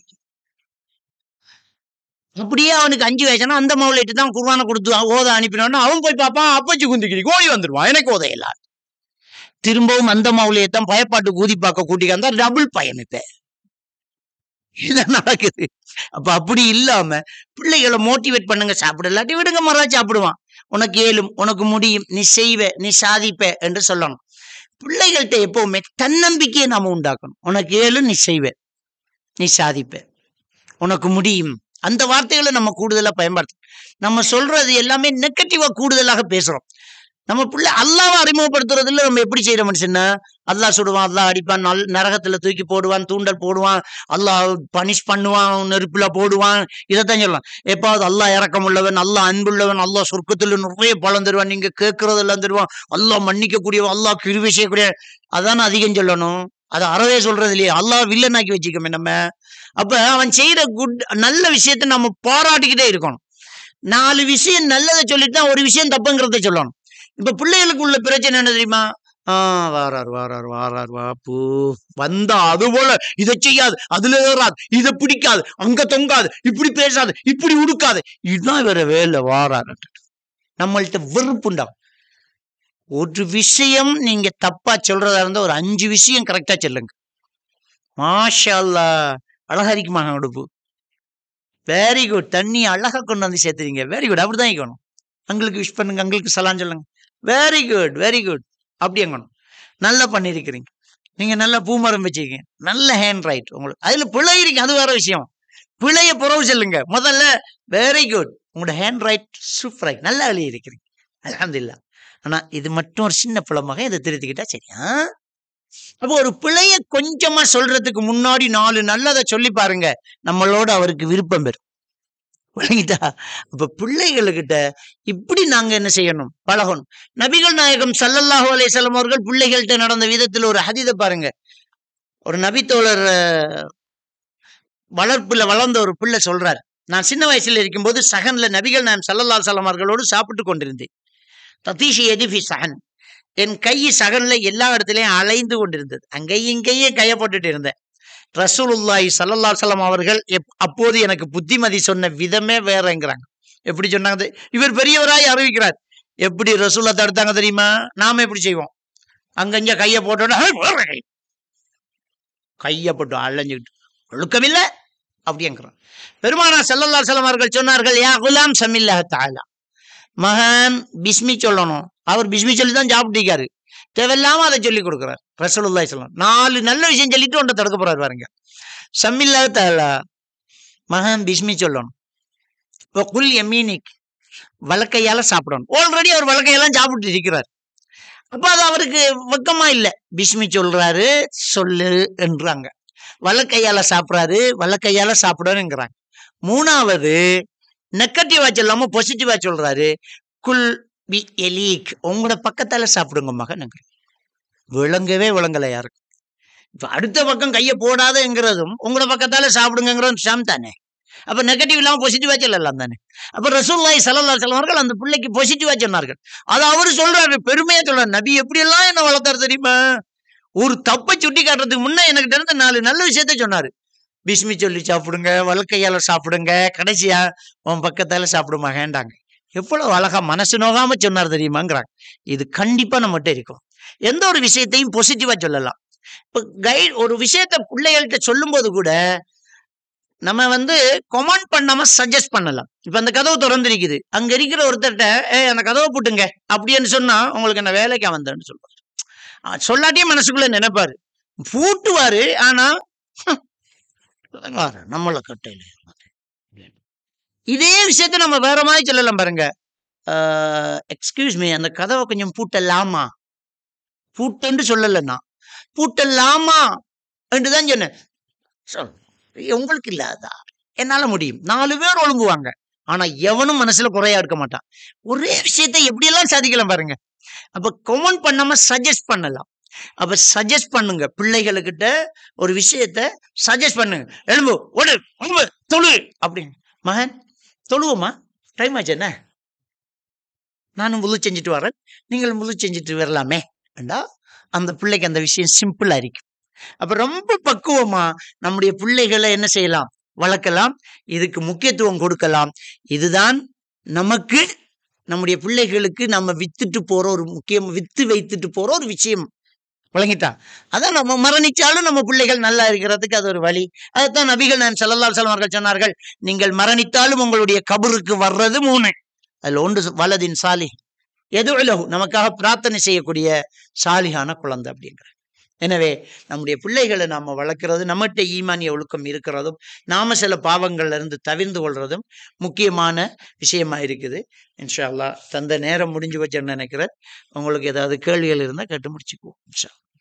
அப்படியே அவனுக்கு அஞ்சு வயசுனா அந்த மௌலிட்டு தான் குர்வானை கொடுத்து ஓத அனுப்பினோன்னா அவன் போய் பார்ப்பான் அப்பச்சி குந்திக்கிடி ஓடி வந்துருவான் எனக்கு ஓதையில திரும்பவும் அந்த மௌலியை தான் பயப்பாட்டு கூதி பார்க்க கூட்டிக்க வந்தா டபுள் பயன் இப்ப இதான் நடக்குது அப்ப அப்படி இல்லாம பிள்ளைகளை மோட்டிவேட் பண்ணுங்க சாப்பிட இல்லாட்டி விடுங்க மரா சாப்பிடுவான் உனக்கு ஏலும் உனக்கு முடியும் நீ செய்வ நீ சாதிப்ப என்று சொல்லணும் பிள்ளைகள்கிட்ட எப்பவுமே தன்னம்பிக்கையை நாம உண்டாக்கணும் உனக்கு ஏலும் நீ செய்வ நீ சாதிப்ப உனக்கு முடியும் அந்த வார்த்தைகளை நம்ம கூடுதலா பயன்படுத்த நம்ம சொல்றது எல்லாமே நெகட்டிவா கூடுதலாக பேசுறோம் நம்ம பிள்ளை அல்லாவை அறிமுகப்படுத்துறதுல நம்ம எப்படி செய்யற மனுஷன்னா அல்லாஹ் சுடுவான் அல்லாஹ் அடிப்பான் நல் நரகத்துல தூக்கி போடுவான் தூண்டல் போடுவான் அல்லாஹ் பனிஷ் பண்ணுவான் நெருப்புல போடுவான் இதைத்தான் சொல்லலாம் எப்பாவது அல்லாஹ் இறக்கம் உள்ளவன் அல்லாஹ் அன்புள்ளவன் அல்லாஹ் சொர்க்கத்துல நிறைய பலன் தருவான் நீங்க கேட்கறதெல்லாம் தருவான் அல்லாஹ் மன்னிக்க கூடியவன் அல்லாஹ் கிருவி செய்யக்கூடிய அதான அதிகம் சொல்லணும் அதை அறவே சொல்றது இல்லையே அல்லாஹ் வில்லனாக்கி வச்சுக்கோமே நம்ம அப்ப அவன் செய்யற குட் நல்ல விஷயத்தை நம்ம பாராட்டிக்கிட்டே இருக்கணும் நாலு விஷயம் நல்லதை சொல்லிட்டு தான் ஒரு விஷயம் தப்புங்கிறத சொல்லணும் இப்ப பிள்ளைகளுக்கு உள்ள பிரச்சனை என்ன தெரியுமா ஆஹ் வாரார் வாரார் வாரார் வாப்பு வந்தா அது போல இதை செய்யாது அதுல ஏறாது இதை பிடிக்காது அங்க தொங்காது இப்படி பேசாது இப்படி உடுக்காது இதுதான் வேற வேலை வாரார் நம்மள்ட்ட வெறுப்புண்டாகும் ஒரு விஷயம் நீங்க தப்பா சொல்றதா இருந்தா ஒரு அஞ்சு விஷயம் கரெக்டா சொல்லுங்க மாஷா அல்லா அழகா இருக்குமா உடுப்பு வெரி குட் தண்ணி அழகா கொண்டு வந்து சேர்த்துறீங்க வெரி குட் அப்படிதான் இருக்கணும் அங்களுக்கு விஷ் பண்ணுங்க அங்களுக்கு சலான் சொல்லுங்க வெரி குட் வெரி குட் அப்படி எங்கணும் நல்லா பண்ணியிருக்கிறீங்க நீங்க நல்ல பூமரம் வச்சிருக்கீங்க நல்ல ஹேண்ட் ரைட் உங்களுக்கு அதுல பிழை இருக்கு அது வேற விஷயம் பிழைய புறவு சொல்லுங்க முதல்ல வெரி குட் உங்களோட ஹேண்ட் ரைட் சூப்பர் ரைட் நல்லா எழுதி இருக்கிறீங்க அலமதுல்லா ஆனா இது மட்டும் ஒரு சின்ன புலமாக இதை திருத்திக்கிட்டா சரியா அப்போ ஒரு பிழைய கொஞ்சமா சொல்றதுக்கு முன்னாடி நாலு நல்லதை சொல்லி பாருங்க நம்மளோட அவருக்கு விருப்பம் பெறும் விளங்கிட்டா அப்ப பிள்ளைகளுக்கிட்ட இப்படி நாங்க என்ன செய்யணும் பழகணும் நபிகள் நாயகம் சல்லல்லாஹு அலைஹிஸ்ஸலாம் அவர்கள் பிள்ளைகள்கிட்ட நடந்த விதத்துல ஒரு ஹதீதை பாருங்க ஒரு நபித்தோழர் அஹ், வளர்ப்புல வளர்ந்த ஒரு பிள்ளை சொல்றாரு நான் சின்ன வயசுல இருக்கும்போது சகன்ல நபிகள் நாயம் சல்லல்லா சலம் அவர்களோடு சாப்பிட்டு கொண்டிருந்தேன் தத்தீஷி எதிஃபி சகன் என் கை சகன்ல எல்லா இடத்துலயும் அலைந்து கொண்டிருந்தது அங்கேயும் இங்கேயும் கையை போட்டுட்டு இருந்தேன் ரசூலுல்லாஹி ஸல்லல்லாஹு அலைஹி வஸல்லம் அவர்கள் எப்- அப்போது எனக்கு புத்திமதி சொன்ன விதமே வேறங்கிறாங்க எப்படி சொன்னாங்க தெ- இவர் பெரியவராய் அறிவிக்கிறார் எப்படி ரசூல்லா தடுத்தாங்க தெரியுமா நாம எப்படி செய்வோம் அங்க இங்க கையை போட்டோன்னா "ஹே, வேற கை." கையை போட்டு அலைஞ்சுக்கிட்டு ஒழுக்கமில்ல அப்படிங்கிறான் பெருமானா ஸல்லல்லாஹு அலைஹி வஸல்லம் அவர்கள் சொன்னார்கள் யா குலாம் சமில்லாஹ் தஆலா மகன் பிஸ்மி சொல்லணும் அவர் பிஸ்மி சொல்லி தான் சாப்பிட்டிருக்காரு தேவையில்லாம அதை சொல்லி கொடுக்குறார் ரசூலுல்லாஹி சொல்லலாம் நாலு நல்ல விஷயம் சொல்லிட்டு ஒன்றை தடுக்க போறாரு பாருங்க சம்மில்லா தஆலா மகன் பிஸ்மி சொல்லணும் இப்போ குல் எமீனிக் வழக்கையால சாப்பிடணும் ஆல்ரெடி அவர் வழக்கையெல்லாம் சாப்பிட்டு இருக்கிறார் அப்ப அது அவருக்கு வெக்கமா இல்ல பிஸ்மி சொல்றாரு சொல்லு என்றாங்க வழக்கையால சாப்பிடுறாரு வழக்கையால சாப்பிடணுங்கிறாங்க மூணாவது நெகட்டிவா சொல்லாம பாசிட்டிவா சொல்றாரு குல் பி எலீக் உங்களோட பக்கத்தால சாப்பிடுங்க மகனுங்க விளங்கவே விளங்கல யாருக்கு இப்ப அடுத்த பக்கம் கையை போடாதங்கிறதும் உங்களோட பக்கத்தால சாப்பிடுங்கிறதும் ஷாம் தானே அப்ப நெகட்டிவ் இல்லாம பாசிட்டிவா சொல்லலாம் தானே அப்ப ரசூல்லாய் சல்லல்லாஹு அலைஹி அவர்கள் அந்த பிள்ளைக்கு பாசிட்டிவா சொன்னார்கள் அது அவரு சொல்றாரு பெருமையா சொல்றாரு நபி எப்படி எல்லாம் என்ன வளர்த்தாரு தெரியுமா ஒரு தப்பை சுட்டி காட்டுறதுக்கு முன்ன எனக்கு தெரிந்த நாலு நல்ல விஷயத்த சொன்னாரு பிஸ்மி சொல்லி சாப்பிடுங்க வலக்கையால சாப்பிடுங்க கடைசியா உன் பக்கத்தால சாப்பிடுமா வேண்டாங்க எவ்வளவு அழகா மனசு நோகாம சொன்னார் தெரியுமாங்கிறாங்க இது கண்டிப்பா நம்மகிட்ட இருக்கும் எந்த ஒரு விஷயத்தையும் பாசிட்டிவா சொல்லலாம் இப்ப கைட் ஒரு விஷயத்த பிள்ளைகள்கிட்ட சொல்லும்போது கூட நம்ம வந்து கொமெண்ட் பண்ணாம சஜஸ்ட் பண்ணலாம் இப்ப அந்த கதவு திறந்திருக்குது அங்க இருக்கிற ஒருத்தர்ட்ட ஏ அந்த கதவை போட்டுங்க அப்படின்னு சொன்னா உங்களுக்கு என்ன வேலைக்கு வந்தேன்னு சொல்லுவாரு ஆ, சொல்லாட்டியே மனசுக்குள்ள நினைப்பாரு பூட்டுவாரு ஆனா ஹம், வாரு, நம்மள கட்டையில இதே விஷயத்த நம்ம வேற மாதிரி சொல்லலாம் பாருங்க எக்ஸ்கியூஸ் மீ அந்த கதவை கொஞ்சம் பூட்டலாமா பூட்டுன்னு சொல்லல நான் பூட்டலாமா என்று தான் சொன்னேன் சொல் உங்களுக்கு இல்லாதா என்னால முடியும் நாலு பேர் ஒழுங்குவாங்க ஆனா எவனும் மனசுல குறையா இருக்க மாட்டான் ஒரே விஷயத்தை எப்படியெல்லாம் சாதிக்கலாம் பாருங்க அப்ப கமெண்ட் பண்ணாம சஜஸ்ட் பண்ணலாம் அப்ப சஜஸ்ட் பண்ணுங்க பிள்ளைகளுக்கிட்ட ஒரு விஷயத்த சஜஸ்ட் பண்ணுங்க எழும்பு ஓடு எழும்பு தொழு அப்படின்னு மகன் தொழுவோமா டைம் ஆச்சு என்ன நானும் முழு செஞ்சுட்டு வரேன் நீங்கள் முழு செஞ்சுட்டு வரலாமே வேண்டா அந்த பிள்ளைக்கு அந்த விஷயம் சிம்பிளா இருக்கும் அப்ப ரொம்ப பக்குவமா நம்முடைய பிள்ளைகளை என்ன செய்யலாம் வளர்க்கலாம் இதுக்கு முக்கியத்துவம் கொடுக்கலாம் இதுதான் நமக்கு நம்முடைய பிள்ளைகளுக்கு நம்ம வித்துட்டு போற ஒரு முக்கியம் வித்து வைத்துட்டு போற ஒரு விஷயம் விளங்கிட்டா அதான் நம்ம மரணிச்சாலும் நம்ம பிள்ளைகள் நல்லா இருக்கிறதுக்கு அது ஒரு வழி அதுதான் நபிகள் நான் சல்லல்லாஹு அலைஹி அவர்கள் சொன்னார்கள் நீங்கள் மரணித்தாலும் உங்களுடைய கபருக்கு வர்றது மூணு அதுல ஒன்று வலதின் சாலி எது உலகு நமக்காக பிரார்த்தனை செய்யக்கூடிய சாலிகான குழந்தை அப்படிங்கிற எனவே நம்முடைய பிள்ளைகளை நாம வளர்க்கறது நம்மகிட்ட ஈமானிய ஒழுக்கம் இருக்கிறதும் நாம சில பாவங்கள்ல இருந்து தவிர்ந்து கொள்றதும் முக்கியமான விஷயமா இருக்குது இன்ஷா அல்லாஹ் தந்த நேரம் முடிஞ்சு வச்சேன்னு நினைக்கிறேன் உங்களுக்கு ஏதாவது கேள்விகள் இருந்தால் கேட்டு முடிச்சுக்குவோம் இன்ஷா அல்லாஹ்.